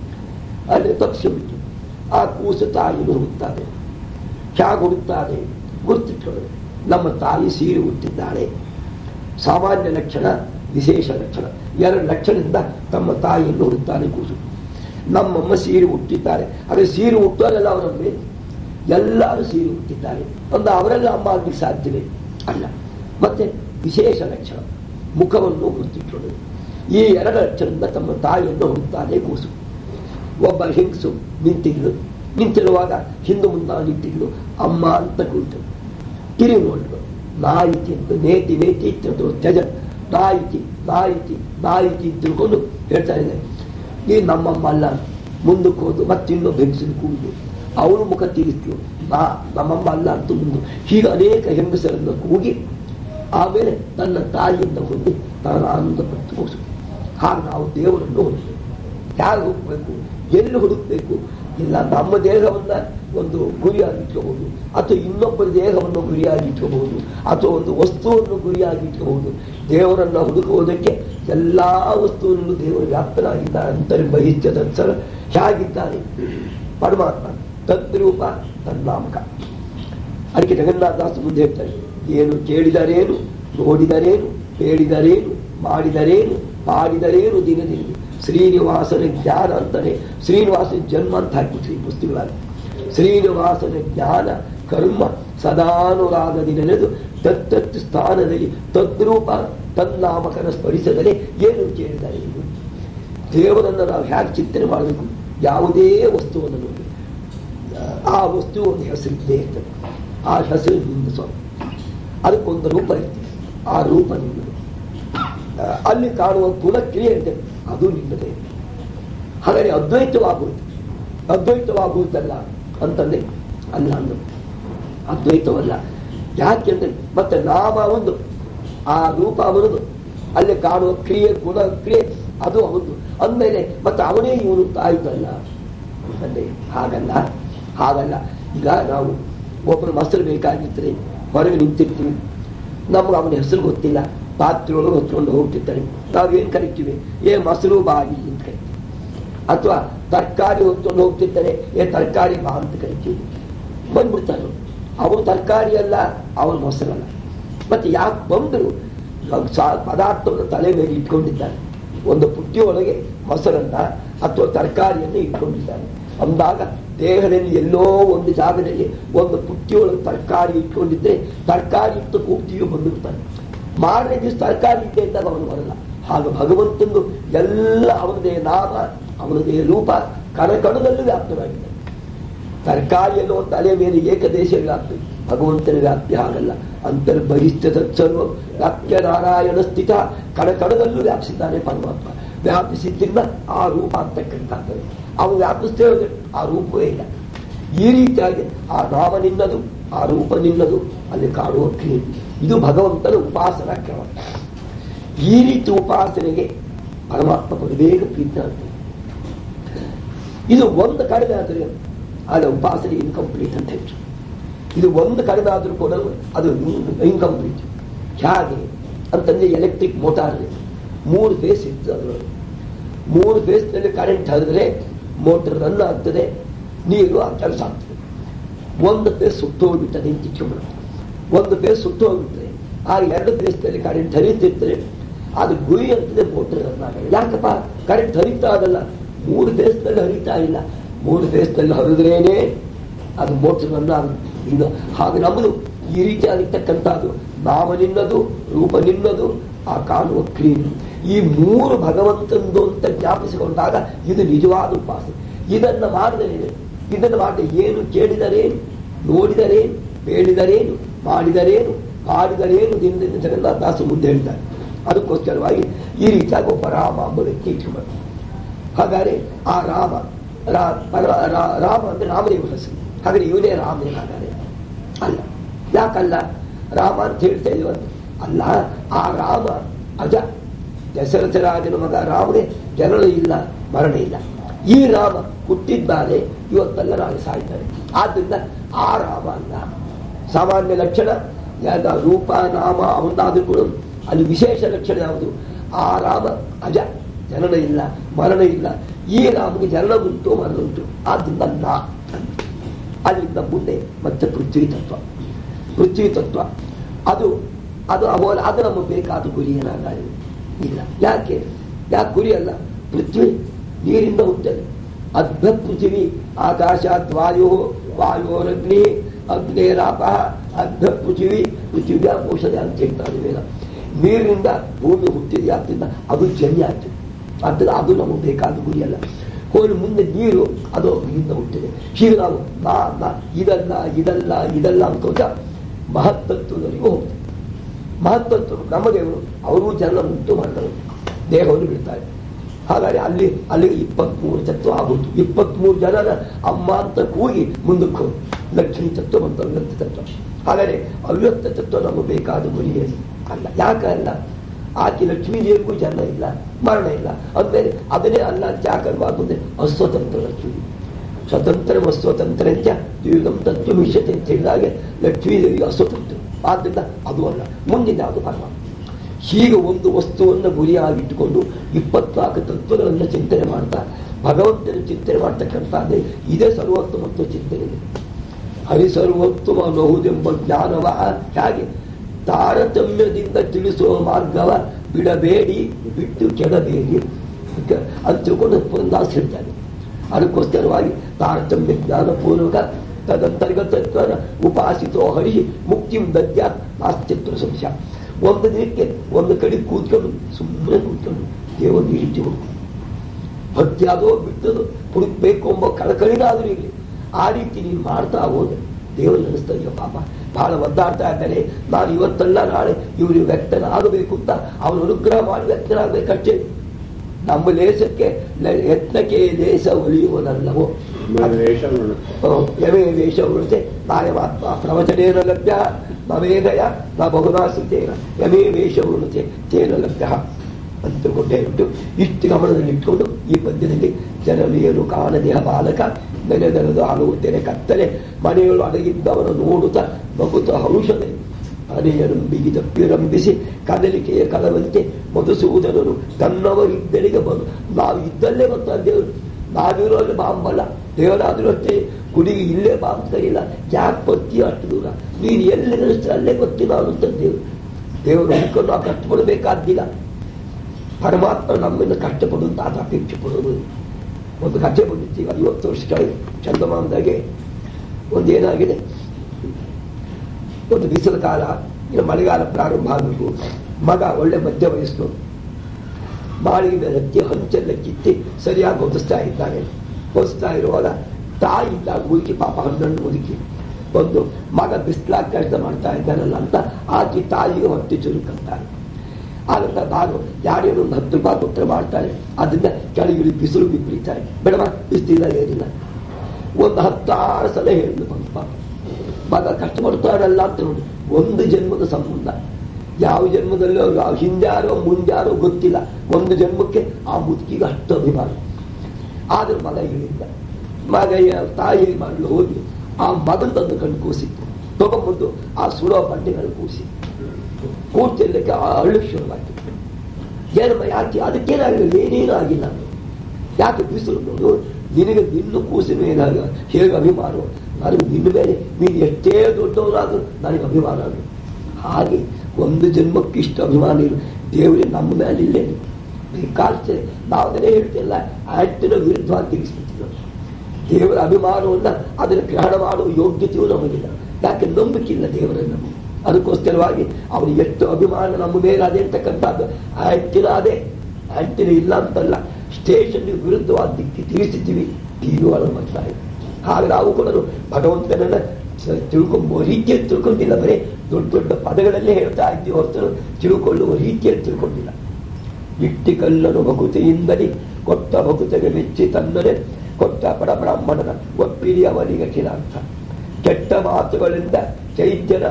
ಅಲ್ಲಿ ತಪ್ಪಿಸಿಬಿಟ್ಟು ಆ ಕೂಸು ತಾಯಿಯನ್ನು ಹುಡುಕ್ತಾರೆ ಹೇಗೆ ಹುಡುಕ್ತಾರೆ ಗುರುತಿಟ್ಟರು ನಮ್ಮ ತಾಯಿ ಸೀರೆ ಹುಟ್ಟಿದ್ದಾಳೆ ಸಾಮಾನ್ಯ ಲಕ್ಷಣ ವಿಶೇಷ ಲಕ್ಷಣ ಎರಡು ಲಕ್ಷಣದಿಂದ ತಮ್ಮ ತಾಯಿಯನ್ನು ಹುಡುಕ್ತಾನೆ ಕೂಸು ನಮ್ಮಮ್ಮ ಸೀರೆ ಹುಟ್ಟಿದ್ದಾರೆ ಅದೇ ಸೀರೆ ಹುಟ್ಟೋರೆಲ್ಲ ಅವರೊಬ್ಬರೇ ಎಲ್ಲರೂ ಸೀರೆ ಹುಟ್ಟಿದ್ದಾರೆ ಒಂದು ಅವರೆಲ್ಲ ಅಮ್ಮ ಆಗ್ಲಿಕ್ಕೆ ಸಾಧ್ಯವೇ ಅಲ್ಲ ಮತ್ತೆ ವಿಶೇಷ ಲಕ್ಷಣ ಮುಖವನ್ನು ಗುರುತಿಟ್ಟರು ಈ ಎರಡು ಲಕ್ಷಣದಿಂದ ತಮ್ಮ ತಾಯಿಯನ್ನು ಹುಡುಕ್ತಾನೆ ಕೂಸು ಒಬ್ಬ ಹೆಂಗಸು ನಿಂತಿದ್ಲು ನಿಂತಿರುವಾಗ ಹಿಂದೆ ಮುಂದೆ ನಿಂತಿದ್ಲು ಅಮ್ಮ ಅಂತ ಕೂತು ತಿರುಗಿ ನೋಡಿದ್ರು ನಾಯಿತಿ ಅಂತ ನೇತಿ ನೇತಿ ಇತ್ತು ತ್ಯಜ ನಾಯಿತಿ ನಾಯಿತಿ ನಾಯಿತಿ ಅಂತ ತಿಳ್ಕೊಂಡು ಹೇಳ್ತಾ ಇದೆ ನೀನು ನಮ್ಮಮ್ಮ ಅಲ್ಲ ಮುಂದಕ್ಕೆ ಹೋದು ಮತ್ತಿನ್ನೂ ಬೆಂಕಿಸಿದ ಕೂದು ಅವಳು ಮುಖ ತಿರುಗಿಸ್ಲು ನಾ ನಮ್ಮಮ್ಮ ಅಲ್ಲ ಅಂತ ಮುಂದೆ ಹೀಗೆ ಅನೇಕ ಹೆಂಗಸರನ್ನು ಕೂಗಿ ಆಮೇಲೆ ತನ್ನ ತಾಯಿಯಿಂದ ಹೊಂದಿ ತಾನು ಆನಂದಪಟ್ಟು ಹೋಸು ಹಾಗೆ ನಾವು ದೇವರನ್ನು ಹುಡುಕಬೇಕು ಯಾರು ಹುಡುಕಬೇಕು ಎಲ್ಲಿ ಹುಡುಕಬೇಕು ಇಲ್ಲ ನಮ್ಮ ದೇಹವನ್ನ ಒಂದು ಗುರಿಯಾಗಿ ಇಟ್ಕೋಬಹುದು ಅಥವಾ ಇನ್ನೊಬ್ಬರ ದೇಹವನ್ನು ಗುರಿಯಾಗಿ ಇಟ್ಕೋಬಹುದು ಅಥವಾ ಒಂದು ವಸ್ತುವನ್ನು ಗುರಿಯಾಗಿ ಇಟ್ಕೋಬಹುದು ದೇವರನ್ನ ಹುಡುಕುವುದಕ್ಕೆ ಎಲ್ಲಾ ವಸ್ತುವನ್ನು ದೇವರು ವ್ಯಾಪ್ತನಾಗಿದ್ದಾನೆ ಅಂತರೆ ಬಹಿಷ್ಯ ತತ್ಸರ ಹೇಗಿದ್ದಾನೆ ಪರಮಾತ್ಮ ತದ್ರೂಪ ತನ್ನಾಮಕ ಅದಕ್ಕೆ ಜಗನ್ನಾಥದಾಸ ಮುಂದೆ ಹೇಳ್ತಾರೆ ಏನು ಕೇಳಿದರೇನು ನೋಡಿದರೇನು ಬೇಡಿದರೇನು ಮಾಡಿದರೇನು ಪಾಡಿದರೇನು ದಿನ ದಿನ ಶ್ರೀನಿವಾಸನ ಜ್ಞಾನ ಅಂತಾನೆ ಶ್ರೀನಿವಾಸನ ಜನ್ಮ ಅಂತ ಹಾಕ್ಬಿಟ್ರಿ ಈ ಪುಸ್ತಕಗಳಲ್ಲಿ ಶ್ರೀನಿವಾಸನ ಜ್ಞಾನ ಕರ್ಮ ಸದಾನುರಾಗದಿ ನೆನೆದು ತತ್ತತ್ ಸ್ಥಾನದಲ್ಲಿ ತದ್ರೂಪ ತನ್ನಾಮಕನ ಸ್ಮರಿಸದರೆ ಏನು ಕೇಳಿದ್ದಾರೆ ಇದು ದೇವರನ್ನು ನಾವು ಹೇಗೆ ಚಿಂತನೆ ಮಾಡಬೇಕು ಯಾವುದೇ ವಸ್ತುವನ್ನು ನೋಡಿ ಆ ವಸ್ತು ಒಂದು ಹೆಸರಿದ್ದೇ ಇರ್ತದೆ ಆ ಹೆಸರು ನಿಂದ ಸ್ವಾಮಿ ಅದಕ್ಕೊಂದು ರೂಪ ಇರ್ತದೆ ಆ ರೂಪ ನಿಮ್ಮದು ಆ, ಅಲ್ಲಿ ಕಾಣುವ ಕುಲಕ್ರಿಯೆ ಇದೆ ಅದು ನಿಮ್ಮದೇ ಹಾಗಾದ್ರೆ ಅದ್ವೈತವಾಗುವುದು ಅದ್ವೈತವಾಗುವುದಲ್ಲ ಅಂತಂದ್ರೆ ಅಲ್ಲ ಅಂದ ಅದ್ವೈತವಲ್ಲ ಯಾಕೆಂದ್ರೆ ಮತ್ತೆ ನಾಮ ಒಂದು ಆ ರೂಪ ಅವನದು ಅಲ್ಲಿ ಕಾಣುವ ಕ್ರಿಯೆ ಗುಣ ಕ್ರಿಯೆ ಅದು ಅವನು ಅಂದಮೇಲೆ ಮತ್ತೆ ಅವನೇ ಇವನು ಆಯ್ತಲ್ಲ ಅಂದ್ರೆ ಹಾಗಲ್ಲ ಹಾಗಲ್ಲ ಈಗ ನಾವು ಒಬ್ಬರು ಮೊಸರು ಬೇಕಾಗಿರ್ತದೆ ಹೊರಗೆ ನಿಂತಿರ್ತೀವಿ ನಮ್ಗೆ ಅವನ ಹೆಸರು ಗೊತ್ತಿಲ್ಲ ಪಾತ್ರೆಯೊಳಗೆ ಹೊತ್ಕೊಂಡು ಹೋಗ್ತಿರ್ತಾರೆ ನಾವೇನ್ ಕರಿತೀವಿ ಏ ಮೊಸರು ಬಾಗಿ ಅಂತ ಕರಿತೀವಿ ಅಥವಾ ತರಕಾರಿ ಹೊತ್ಕೊಂಡು ಹೋಗ್ತಿರ್ತಾರೆ ಏ ತರಕಾರಿ ಬಾ ಅಂತ ಕರಿತೀವಿ ಬಂದ್ಬಿಡ್ತಾನೆ ಅವನು ತರಕಾರಿ ಅಲ್ಲ ಅವನು ಮೊಸರಲ್ಲ ಮತ್ತೆ ಯಾಕೆ ಬಂದರು ಪದಾರ್ಥವನ್ನು ತಲೆ ಮೇಲೆ ಇಟ್ಕೊಂಡಿದ್ದಾನೆ ಒಂದು ಪುಟ್ಟಿಯೊಳಗೆ ಮೊಸರನ್ನ ಅಥವಾ ತರಕಾರಿಯನ್ನು ಇಟ್ಕೊಂಡಿದ್ದಾನೆ ಅಂದಾಗ ದೇಹದಲ್ಲಿ ಎಲ್ಲೋ ಒಂದು ಜಾಗದಲ್ಲಿ ಒಂದು ಪುಟ್ಟಿಯೊಳಗೆ ತರಕಾರಿ ಇಟ್ಕೊಂಡಿದ್ರೆ ತರಕಾರಿ ಇಟ್ಟು ಕೂಗ್ತಿಯು ಬಂದಿರ್ತಾನೆ ಮಾರನೇ ದಿವಸ ತರಕಾರಿ ಇದ್ದೇ ಇದ್ದಾಗ ಅವನು ಬರಲ್ಲ ಹಾಗೆ ಭಗವಂತಂದು ಎಲ್ಲ ಅವನದೇ ನಾಮ ಅವನದೇ ರೂಪ ಕಣ ಕಣದಲ್ಲೂ ವ್ಯಾಪ್ತವಾಗಿದೆ ತರಕಾರಿಯನ್ನು ಒಂದು ತಲೆ ಮೇಲೆ ಏಕದೇಶ ವ್ಯಾಪ್ತಿ ಭಗವಂತನ ವ್ಯಾಪ್ತಿ ಹಾಗಲ್ಲ ಅಂತರ್ಬಹಿಷ್ಠ ತತ್ಸರ್ವ ವ್ಯಾಪ್ಯ ನಾರಾಯಣ ಸ್ಥಿತ ಕಣ ಕಣದಲ್ಲೂ ವ್ಯಾಪಿಸಿದ್ದಾನೆ ಪರಮಾತ್ಮ ವ್ಯಾಪಿಸಿದ್ರಿಂದ ಆ ರೂಪ ಅಂತಕ್ಕಂಥದ್ದು ಅವನು ವ್ಯಾಪಿಸ್ತೇ ಹೋದ್ರೆ ಆ ರೂಪವೇ ಇಲ್ಲ ಈ ರೀತಿಯಾಗಿ ಆ ನಾಮ ನಿನ್ನದು ಆ ರೂಪ ನಿನ್ನದು ಅಲ್ಲಿ ಕಾಣುವ ಕ್ರಿಯೆ ಇದು ಭಗವಂತನ ಉಪಾಸನಾ ಕ್ರಮ ಈ ರೀತಿ ಉಪಾಸನೆಗೆ ಪರಮಾತ್ಮ ಬಹುಬೇಗ ಪ್ರೀತ ಇದು ಒಂದು ಕಡಿಮೆ ಆದರೆ ಆಗ ಉಪಾಸನೆ ಇನ್ಕಂಪ್ಲೀಟ್ ಅಂತ ಹೆಚ್ಚು ಇದು ಒಂದು ಕಡಿಮೆ ಆದರೂ ಕೂಡ ಅದು ಇನ್ಕಂಪ್ಲೀಟ್ ಹೇಗೆ ಅಂತಂದ್ರೆ ಎಲೆಕ್ಟ್ರಿಕ್ ಮೋಟಾರ್ ಮೂರು ಫೇಸ್ ಇರ್ತದೆ ಅದರೊಳಗೆ ಮೂರು ಫೇಸ್ನಲ್ಲಿ ಕರೆಂಟ್ ಹರಿದ್ರೆ ಮೋಟರ್ ರನ್ ಆಗ್ತದೆ ನೀರು ಆ ಕೆಲಸ ಆಗ್ತದೆ ಒಂದು ಫೇಸ್ ಸುಟ್ಟು ಹೋಗ್ಬಿಟ್ಟದೆ ಇಂತಿಚ್ಕೊಂಡ್ಬಿಡುತ್ತೆ ಒಂದು ಫೇಸ್ ಸುಟ್ಟು ಹೋಗ್ಬಿಟ್ರೆ ಆ ಎರಡು ಫೇಸ್ನಲ್ಲಿ ಕರೆಂಟ್ ಹರಿತಿರ್ತದೆ ಅದು ಗುರಿ ಅಂತದೆ ಮೋಟರ್ ರನ್ ಆಗಲ್ಲ ಯಾಕಪ್ಪ ಕರೆಂಟ್ ಹರಿತಾ ಆಗಲ್ಲ ಮೂರು ಫೇಸ್ನಲ್ಲಿ ಹರಿತಾ ಇಲ್ಲ ಮೂರು ಫೇಸ್ನಲ್ಲಿ ಹರಿದ್ರೇನೆ ಅದು ಮೋಟರ್ ರನ್ ಆಗುತ್ತೆ ಇದು ಹಾಗೆ ನಮ್ಮದು ಈ ರೀತಿ ಆಗಿರ್ತಕ್ಕಂಥದ್ದು ನಾಮ ನಿನ್ನದು ರೂಪ ನಿನ್ನದು ಆ ಕಾಣುವ ಕ್ರಿಯೆ ಈ ಮೂರು ಭಗವಂತಂದು ಅಂತ ಜ್ಞಾಪಿಸಿಕೊಂಡಾಗ ಇದು ನಿಜವಾದ ಉಪಾಸನೆ ಇದನ್ನ ಮಾಡಿದರೆ ಇದನ್ನು ಮಾಡಿ ಏನು ಕೇಳಿದರೇನು ನೋಡಿದರೇನು ಬೇಡಿದರೇನು ಮಾಡಿದರೇನು ಮಾಡಿದರೇನು ದಿನದಿಂದ ಜಗನ್ನಾಥದಾಸ ಮುಂದೆ ಹೇಳ್ತಾರೆ ಅದಕ್ಕೋಸ್ಕರವಾಗಿ ಈ ರೀತಿಯಾಗಿ ಒಬ್ಬ ರಾಮ ಎಂಬ ವ್ಯಕ್ತಿ ಇಟ್ಕೊಂಡು ಹಾಗಾದ್ರೆ ಆ ರಾಮ ರಾ- ಪರ- ರಾ- ರಾಮ ಅಂದ್ರೆ ರಾಮದೇವ ಹೆಸರು ಹಾಗಾದ್ರೆ ಇವನೇ ರಾಮನೇ ಹಾಗಾದ್ರೆ ಅಲ್ಲ ಯಾಕಲ್ಲ ರಾಮ ಅಂತ ಹೇಳ್ತಾ ಇಲ್ವಂತ ಅಲ್ಲ ಆ ರಾಮ ಅಜ ದಶರಥ ರಾಜನ ಮಗ ರಾಮನೇ ಜನನ ಇಲ್ಲ ಮರಣ ಇಲ್ಲ ಈ ರಾಮ ಹುಟ್ಟಿದ್ದಾನೆ ಇವತ್ತೆಲ್ಲ ನಾನು ಸಾಯ್ತಾನೆ ಆದ್ರಿಂದ ಆ ರಾಮ ಅಲ್ಲ ಸಾಮಾನ್ಯ ಲಕ್ಷಣ ಯಾವ್ದ ರೂಪ ನಾಮ ಅವನಾದ್ರೂ ಕೂಡ ಅಲ್ಲಿ ವಿಶೇಷ ಲಕ್ಷಣ ಯಾವುದು ಆ ರಾಮ ಅಜ ಜನನ ಇಲ್ಲ ಮರಣ ಇಲ್ಲ ಈ ರಾಮಗೆ ಜನನ ಉಂಟು ಮರಣ ಉಂಟು ಆದ್ರಿಂದ ನಾ ಅಲ್ಲಿಂದ ಮುಂದೆ ಮತ್ತೆ ಪೃಥ್ವಿ ತತ್ವ ಪೃಥ್ವಿ ತತ್ವ ಅದು ಅದು ಅಮೋಲ ಅದು ನಮಗೆ ಬೇಕಾದ ಗುರಿ ಏನಾಗಲಿ ಇಲ್ಲ ಯಾಕೆ ಯಾಕೆ ಗುರಿ ಅಲ್ಲ ಪೃಥ್ವಿ ನೀರಿಂದ ಹುಟ್ಟದೆ ಅದ್ಭ ಪೃಥ್ವಿ ಆಕಾಶಾತ್ ವಾಯು ವಾಯೋರಗ್ನಿ ಅಗ್ನೇರಾಪ ಅದ್ಭ ಪೃಥ್ವಿ ಪೃಥ್ವಿಯ ಔಷಧ ಅಂತ ಹೇಳ್ತಾರೆ ವೇದ ನೀರಿನಿಂದ ಭೂಮಿ ಹುಟ್ಟಿದೆ ಆದ್ದರಿಂದ ಅದು ಜನ್ಯ ಆಯ್ತು ಆದ್ದರಿಂದ ಅದು ನಮಗೆ ಬೇಕಾದ ಗುರಿ ಅಲ್ಲ ಹೋಗಿ ಮುಂದೆ ನೀರು ಅದು ಇಲ್ಲಿಂದ ಹುಟ್ಟಿದೆ ಹೀಗೆ ನಾವು ನಾ ನಾ ಇದಲ್ಲ ಇದಲ್ಲ ಇದಲ್ಲ ಅಂತ ಮಹತ್ತತ್ವದವರೆಗೂ ಹೋಗ್ತದೆ ಮಹತ್ತತ್ವ ಬ್ರಹ್ಮದೇವರು ಅವರು ಜನ ಉಂಟು ಮಾಡಿದರು ದೇಹವನ್ನು ಬಿಡ್ತಾರೆ ಹಾಗಾದ್ರೆ ಅಲ್ಲಿ ಅಲ್ಲಿಗೆ ಇಪ್ಪತ್ಮೂರು ತತ್ವ ಆಗುತ್ತು ಇಪ್ಪತ್ಮೂರು ಜನರ ಅಮ್ಮ ಅಂತ ಕೂಗಿ ಮುಂದಕ್ಕೆ ಹೋಗಿ ಲಕ್ಷ್ಮೀ ತತ್ವ ಬಂತು ಅವ್ಯಕ್ತ ತತ್ವ ಹಾಗಾದ್ರೆ ಅವ್ಯಕ್ತ ತತ್ವ ನಮಗೆ ಬೇಕಾದ ಗುರಿಗೆ ಅಲ್ಲ ಯಾಕಲ್ಲ ಆಕೆ ಲಕ್ಷ್ಮೀ ದೇವಿಗೂ ಜನ್ಮ ಇಲ್ಲ ಮರಣ ಇಲ್ಲ ಅಂದ್ಮೇಲೆ ಅದನ್ನೇ ಅಲ್ಲ ಅಂತ ಯಾಕಲ್ಬಾರ್ದು ಅಂದ್ರೆ ಅಸ್ವತಂತ್ರ ಲಕ್ಷ್ಮೀ ಸ್ವತಂತ್ರ ಸ್ವತಂತ್ರ ದ್ವಿಗಂ ತತ್ವ ಮಿಶ್ಯತೆ ಅಂತ ಹೇಳಿದಾಗೆ ಲಕ್ಷ್ಮೀ ದೇವಿಗೆ ಅಸ್ವತಂತ್ರ ಆದ್ದರಿಂದ ಅದು ಅಲ್ಲ ಮುಂದಿನ ಯಾವುದು ಪರಮಾತ್ಮ ಹೀಗೆ ಒಂದು ವಸ್ತುವನ್ನು ಗುರಿಯಾಗಿಟ್ಟುಕೊಂಡು ಇಪ್ಪತ್ನಾಲ್ಕು ತತ್ವಗಳನ್ನು ಚಿಂತನೆ ಮಾಡ್ತಾ ಭಗವಂತನ ಚಿಂತನೆ ಮಾಡ್ತಕ್ಕಂಥದ್ದೇ ಇದೇ ಸರ್ವೋತ್ತಮತ್ವ ಚಿಂತನೆ ಹರಿ ಸರ್ವೋತ್ತಮ ಅನ್ನುವುದೆಂಬ ಜ್ಞಾನವ ಹೇಗೆ ತಾರತಮ್ಯದಿಂದ ತಿಳಿಸುವ ಮಾರ್ಗವ ಬಿಡಬೇಡಿ ಬಿಟ್ಟು ಕೆಡಬೇಡಿ ಅಂತ ತಿಳ್ಕೊಂಡು ಪುರಂದಾಸ್ ಹೇಳ್ತಾನೆ ಅದಕ್ಕೋಸ್ಕರವಾಗಿ ತಾರತಮ್ಯ ಜ್ಞಾನಪೂರ್ವಕ ತದಂತರ್ಗತ ಉಪಾಸಿತೋ ಹರಿ ಮುಕ್ತಿಂ ದದ್ಯ ನಾಸ್ತಿತ್ವ ಸಂಶಯ ಒಂದು ದಿನಕ್ಕೆ ಒಂದು ಕಡೆ ಕೂತ್ಕೊಂಡು ಸುಮ್ಮನೆ ಕೂತ್ಕೊಂಡು ದೇವರು ಹಿಡಿದು ಹುಡುಕು ಭಕ್ತಿ ಅದೋ ಬಿಟ್ಟದು ಹುಡುಕ್ಬೇಕು ಎಂಬ ಕಳಕಳಿಗಾದ್ರೂ ಇರಲಿ ಆ ರೀತಿ ನೀನು ಮಾಡ್ತಾ ಹೋದ್ರೆ ದೇವರು ನೆನೆಸ್ತಾ ಇದೆಯೋ ಪಾಪ ಬಹಳ ಒದ್ದಾಡ್ತಾ ಇದ್ದಾರೆ ನಾನು ಇವತ್ತಲ್ಲ ನಾಳೆ ಇವರು ವ್ಯಕ್ತನ ಆಗಬೇಕು ಅಂತ ಅವನು ಅನುಗ್ರಹ ಮಾಡಿ ವ್ಯಕ್ತನಾಗಬೇಕಷ್ಟೇ ನಮ್ಮ ದೇಶಕ್ಕೆ ಯತ್ನಕ್ಕೆ ದೇಶ ಒಲಿಯುವುದಲ್ಲವೋ ವೇಷ ನೋಡುತ್ತೆ ಯಮೇ ವೇಷ ಉಳಿತೆ ನಾಯಮಾತ್ಮ ಪ್ರವಚನೇನ ಲಭ್ಯ ನವೇದಯ ನ ಬಹುನಾಸಿತೇನ ಯಮೇ ವೇಷ ಉಳಿತೆ ತೇನ ಲಭ್ಯ ಅಂತ ಕೊಟ್ಟೆ ಬಿಟ್ಟು ಇಷ್ಟು ಗಮನದಲ್ಲಿ ಇಟ್ಕೊಂಡು ಈ ಪದ್ಯದಲ್ಲಿ ಜನರಿಯರು ಕಾಣದೇಹ ಬಾಲಕ ನೆನೆದರದು ಆಳುವುತ್ತೇನೆ ಕತ್ತಲೆ ಮನೆಯೊಳು ಅಡಗಿದ್ದವನು ನೋಡುತ್ತಾ ಬಗುತ ಔಷಧ ಅನೆಯರಂಬಿಗಿ ತಪ್ಪಿರಂಬಿಸಿ ಕದಲಿಕೆಯ ಕಲವಂತೆ ಮಧುಸೂದನನು ತನ್ನವರಿದ್ದರಿಗೆ ಬಂದು ನಾವು ಇದ್ದಲ್ಲೇ ಬರ್ತಾ ದೇವರು ನಾವಿರೋ ಅಲ್ಲಿ ಬಾಂಬಲ್ಲ ದೇವರಾದ್ರೂ ಅಷ್ಟೇ ಕುಡಿಗೆ ಇಲ್ಲೇ ಬಾಂಬ್ ಇಲ್ಲ ಯಾಕೆ ಬರ್ತೀಯ ಅಷ್ಟು ದೂರ ನೀನು ಎಲ್ಲಿ ನಡೆಸ್ತೀರ ಅಲ್ಲೇ ಬರ್ತೀವಿ ನಾನು ಅಂತ ದೇವರು ದೇವರು ಹುಡ್ಕೊಂಡು ನಾವು ಕಷ್ಟಪಡಬೇಕಾದ್ದಿಲ್ಲ ಪರಮಾತ್ಮ ನಮ್ಮಿಂದ ಕಷ್ಟಪಡುವಂತ ಆತ ಅಪೇಕ್ಷೆ ಪಡೋದು ಒಂದು ಕಥೆ ಬಂದಿತ್ತು ಈಗ ಐವತ್ತು ವರ್ಷ ಕೆಳಗೆ ಚಂದಮಾನದಾಗೆ ಒಂದು ಏನಾಗಿದೆ ಒಂದು ಬಿಸಿಲು ಕಾಲ ಇನ್ನು ಮಳೆಗಾಲ ಪ್ರಾರಂಭ ಆಗಬೇಕು ಮಗ ಒಳ್ಳೆ ಮಧ್ಯ ವಯಸ್ಸು ಮಾಳಿಗೆ ಮೇಲೆ ಹತ್ತಿ ಹಂಚೆಲ್ಲ ಕಿತ್ತಿ ಸರಿಯಾಗಿ ಓದಿಸ್ತಾ ಇದ್ದಾನೆ ಓದಿಸ್ತಾ ಇರುವಾಗ ತಾಯಿ ಇದ್ದಾಗ ಮುದುಕಿ ಪಾಪ ಹನ್ನೊಂದು ಮುದುಕಿ ಬಂದು ಮಗ ಬಿಸ್ಲಾಗ ಕೆಲಸ ಮಾಡ್ತಾ ಇದ್ದಾನಲ್ಲ ಅಂತ ಆಕೆ ತಾಯಿಗೆ ಹೊಟ್ಟೆ ಚುರುಕಂತಾನೆ ಆಗ ನಾನು ಯಾರ್ಯಾರು ಒಂದು ಹತ್ತು ರೂಪಾಯಿ ಉತ್ತರ ಮಾಡ್ತಾರೆ ಅದರಿಂದ ಕೆಳಗಿಳಿ ಬಿಸಿಲು ಬಿಬ್ಬರಿತಾರೆ ಬೇಡವಾ ಬಿಸಿಲಿಲ್ಲ ಏನಿಲ್ಲ ಒಂದು ಹತ್ತಾರು ಸಲ ಹೇಳಿದ್ರು ಬಂದು ಪಾಪ ಮಗ ಕಷ್ಟಪಡ್ತಾರಲ್ಲ ಅಂತ ನೋಡಿ ಒಂದು ಜನ್ಮದ ಸಂಬಂಧ ಯಾವ ಜನ್ಮದಲ್ಲೋ ಯಾವ ಹಿಂದ್ಯಾರೋ ಮುಂದ್ಯಾರೋ ಗೊತ್ತಿಲ್ಲ ಒಂದು ಜನ್ಮಕ್ಕೆ ಆ ಮುದುಕಿಗೆ ಅಷ್ಟು ಅಭಿಮಾನ ಆದ್ರೆ ಮಗ ಹೇಳಿದ್ದ ಮಗ ತಾಯಿ ಮಾಡಲು ಹೋಗಿ ಆ ಮಗನ್ ತಂದು ಕಣ್ಣು ಕೂಸಿತ್ತು ತಗೊಂಬಂದು ಆ ಸುಡೋ ಬಂಡೆಗಳು ಕೂಸಿ ಕೂರ್ತಿರ್ಲಿಕ್ಕೆ ಆ ಅಳ್ಳು ಶುರುವಾಯ್ತು ಏನಮ್ಮ ಯಾಕೆ ಅದಕ್ಕೇನಾಗಲಿಲ್ಲ ಏನೇನೂ ಆಗಿಲ್ಲ ಯಾಕೆ ಬಿಸಿಲು ನೋಡು ನಿನಗೆ ನಿನ್ನ ಕೂಸಿನ ಏನಾಗ ಹೇಗೆ ಅಭಿಮಾನ ನನಗೆ ನಿನ್ನ ಮೇಲೆ ನೀನು ಎಷ್ಟೇ ದೊಡ್ಡವರಾದ್ರೂ ನನಗೆ ಅಭಿಮಾನ ಅದು ಹಾಗೆ ಒಂದು ಜನ್ಮಕ್ಕೆ ಇಷ್ಟು ಅಭಿಮಾನ ಇಲ್ಲ ದೇವರೇ ನಮ್ಮ ಮೇಲೆ ಇಲ್ಲೇ ಬೇಕಾಗ್ತದೆ ನಾವು ಅದನ್ನೇ ಹೇಳ್ತಿಲ್ಲ ಆಂಟಿನ ವಿರುದ್ಧವಾಗಿ ತಿರುಗಿಸ್ಬಿಡ್ತೀವಿ ದೇವರ ಅಭಿಮಾನವನ್ನ ಅದನ್ನು ಗ್ರಹಣ ಮಾಡುವ ಯೋಗ್ಯತೆಯೂ ನಮಗಿಲ್ಲ ಯಾಕೆ ನಂಬಿಕಿಲ್ಲ ದೇವರನ್ನು ಅದಕ್ಕೋಸ್ಕರವಾಗಿ ಅವನು ಎಷ್ಟು ಅಭಿಮಾನ ನಮ್ಮ ಮೇಲೆ ಅದೇ ಅಂತಕ್ಕಂಥದ್ದು ಆಂಟಿನ ಅದೇ ಆಂಟಿನ ಇಲ್ಲ ಅಂತಲ್ಲ ಸ್ಟೇಷನ್ ವಿರುದ್ಧವಾದ ದಿಕ್ಕಿ ತಿಳಿಸಿದ್ದೀವಿ ಟಿವಿ ಒಳಗೆ ಬರ್ತಾ ಇದೆ ಹಾಗೆ ನಾವು ಕೂಡ ಭಗವಂತನನ್ನ ಸ- ತಿಳ್ಕೊಂಬ ರೀತಿಯಲ್ಲಿ ತಿಳ್ಕೊಂಡಿಲ್ಲ ಬರೀ ದೊಡ್ಡ ದೊಡ್ಡ ಪದಗಳಲ್ಲೇ ಹೇಳ್ತಾ ಇದ್ದೀವಿ ಹೊರತು ತಿಳ್ಕೊಳ್ಳುವ ರೀತಿಯಲ್ಲಿ ತಿಳ್ಕೊಂಡಿಲ್ಲ ಇಟ್ಟಿ ಕಲ್ಲನು ಭಕುತಿಯಿಂದಲೇ ಕೊಟ್ಟ ಭಕುತೆಗೆ ಮೆಚ್ಚಿ ತನ್ನರೆ ಕೊಟ್ಟ ಪಡ ಬ್ರಾಹ್ಮಣನ ಒಪ್ಪಿರಿ ಅವನಿಗೆ ಕಿರಾಂತ ಕೆಟ್ಟ ಮಾತುಗಳಿಂದ ಚೈತ್ಯನ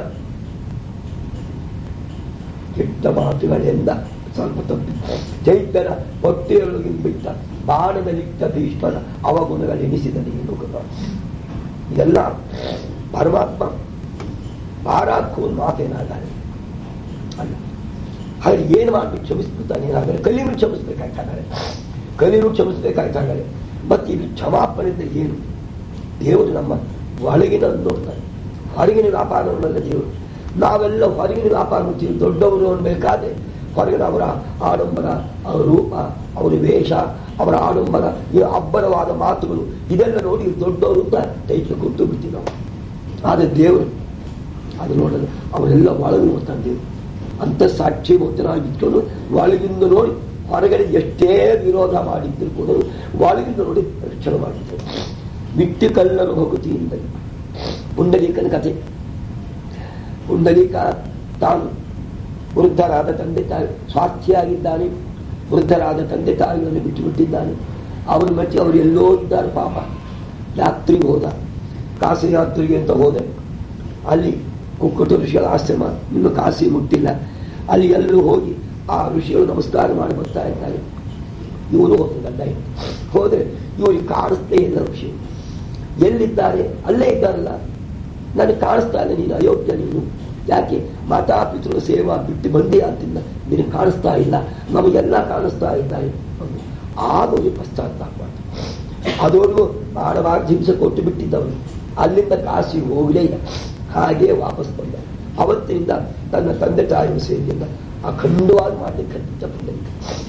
ಕೆಟ್ಟ ಮಾತುಗಳಿಂದ ಸ್ವಲ್ಪ ತಪ್ಪಿ ಚೈತ್ಯನ ಹೊಟ್ಟೆಯೊಳಗಿಂಬಿಟ್ಟ ಬಾಣದಲ್ಲಿಟ್ಟ ಭೀಷ್ಮನ ಅವಗುಣಗಳೆನಿಸಿದ ನೀನು ಇದೆಲ್ಲ ಪರಮಾತ್ಮ ಪಾರಾಕು ಮಾತೇನಾಗಲ್ಲ ಅಲ್ಲ ಹಾಗೆ ಏನು ಮಾಡ್ಬೇಕು ಕ್ಷಮಿಸ್ಬಿಡ್ತಾನೆ ಏನಾಗಲ್ಲ ಕಲಿಯಲು ಕ್ಷಮಿಸ್ಬೇಕಾಗ್ತಾಗಲ್ಲ ಕಲಿಯಲು ಕ್ಷಮಿಸ್ಬೇಕಾಗ್ತಾಗಲ್ಲ ಮತ್ತೆ ಇಲ್ಲಿ ಕ್ಷಮಾಪಣೆಯಿಂದ ಏನು ದೇವರು ನಮ್ಮ ಒಳಗಿನ ನೋಡ್ತಾನೆ ಹೊರಗಿನ ವ್ಯಾಪಾರವನ್ನೆಲ್ಲ ದೇವರು ನಾವೆಲ್ಲ ಹೊರಗಿನ ವ್ಯಾಪಾರ ಮಾಡ್ತೀವಿ ದೊಡ್ಡವರು ಅನ್ಬೇಕಾದ್ರೆ ಹೊರಗಿನ ಅವರ ಆಡಂಬರ ಅವರ ರೂಪ ಅವರ ವೇಷ ಅವರ ಆಡಂಬರ ಈ ಅಬ್ಬರವಾದ ಮಾತುಗಳು ಇದೆಲ್ಲ ನೋಡಿ ಇವ್ರು ದೊಡ್ಡವರು ಅಂತ ಟೈಟ್ಲು ಕೂತು ಬಿಡ್ತೀವಿ ನಾವು ಆದರೆ ದೇವರು ಅದು ನೋಡಲು ಅವರೆಲ್ಲ ಒಳಗೆ ನೋಡ್ತಾನೆ ದೇವರು ಅಂತ ಸಾಕ್ಷಿ ಭಕ್ತರಾಗಿ ಇಟ್ಕೊಂಡು ಒಳಗಿಂದ ನೋಡಿ ಹೊರಗಡೆ ಎಷ್ಟೇ ವಿರೋಧ ಮಾಡಿದ್ರು ಕೂಡ ಒಳಗಿಂದ ನೋಡಿ ರಕ್ಷಣೆ ಮಾಡಿದ್ದಾರೆ ಬಿಟ್ಟು ಕಲ್ಲರು ಹೋಗುತ್ತಿಯಿಂದ ಪುಂಡಲೀಕನ ಕಥೆ ಪುಂಡಲೀಕ ತಾನು ವೃದ್ಧರಾದ ತಂದೆ ತಾಯಿ ಸ್ವಾರ್ಥಿಯಾಗಿದ್ದಾನೆ ವೃದ್ಧರಾದ ತಂದೆ ತಾಯಿಗಳನ್ನು ಬಿಟ್ಟು ಬಿಟ್ಟಿದ್ದಾನೆ ಅವನ ಮಚ್ಚಿ ಅವರು ಎಲ್ಲೋ ಇದ್ದಾರೆ ಪಾಪ ಯಾತ್ರೆಗೆ ಹೋದ ಕಾಶಿ ಯಾತ್ರೆಗೆ ಅಂತ ಹೋದೆ ಅಲ್ಲಿ ಕುಕ್ಕಟ ಋಷಿಗಳ ಆಶ್ರಮ ಇನ್ನು ಕಾಶಿ ಮುಟ್ಟಿಲ್ಲ ಅಲ್ಲಿ ಎಲ್ಲರೂ ಹೋಗಿ ಆ ಋಷಿಗಳು ನಮಸ್ಕಾರ ಮಾಡಿ ಬರ್ತಾ ಇದ್ದಾರೆ ಇವನು ಹೋದ ಗಂಡ ಹೆಂಡ್ತಿ. ಹೋದ್ರೆ ಇವರಿಗೆ ಕಾಣಿಸ್ತೇ ಇಲ್ಲ ಋಷಿ ಎಲ್ಲಿದ್ದಾರೆ ಅಲ್ಲೇ ಇದ್ದಾರಲ್ಲ ನನಗೆ ಕಾಣಿಸ್ತಾ ಇಲ್ಲ ನೀನು ಅಯೋಗ್ಯ ನೀನು ಯಾಕೆ ಮಾತಾಪಿತೃ ಸೇವಾ ಬಿಟ್ಟು ಬಂದೇ ಅಂತಿಲ್ಲ ನಿನಗೆ ಕಾಣಿಸ್ತಾ ಇಲ್ಲ ನಮಗೆಲ್ಲ ಕಾಣಿಸ್ತಾ ಇದ್ದಾರೆ ಅಂದ್ರು. ಆಗ ಅವರಿಗೆ ಪಶ್ಚಾತ್ತಾಪ ಆಯ್ತು. ಅದೊಂದು ಮಾಡವಾಗ ಹಿಂಸೆ ಕೊಟ್ಟು ಬಿಟ್ಟಿದ್ದವನು ಅಲ್ಲಿಂದ ಕಾಶಿ ಹೋಗಲೇ ಇಲ್ಲ ಹಾಗೆ ವಾಪಸ್ ಬಂದ ಅವತ್ತಿನಿಂದ ತನ್ನ ತಂದೆ ತಾಯಿಯ ಸೇವೆಯಿಂದ ಅಖಂಡವಾಗಿ ಮಾಡಲಿಕ್ಕೆ ಖಂಡಿತ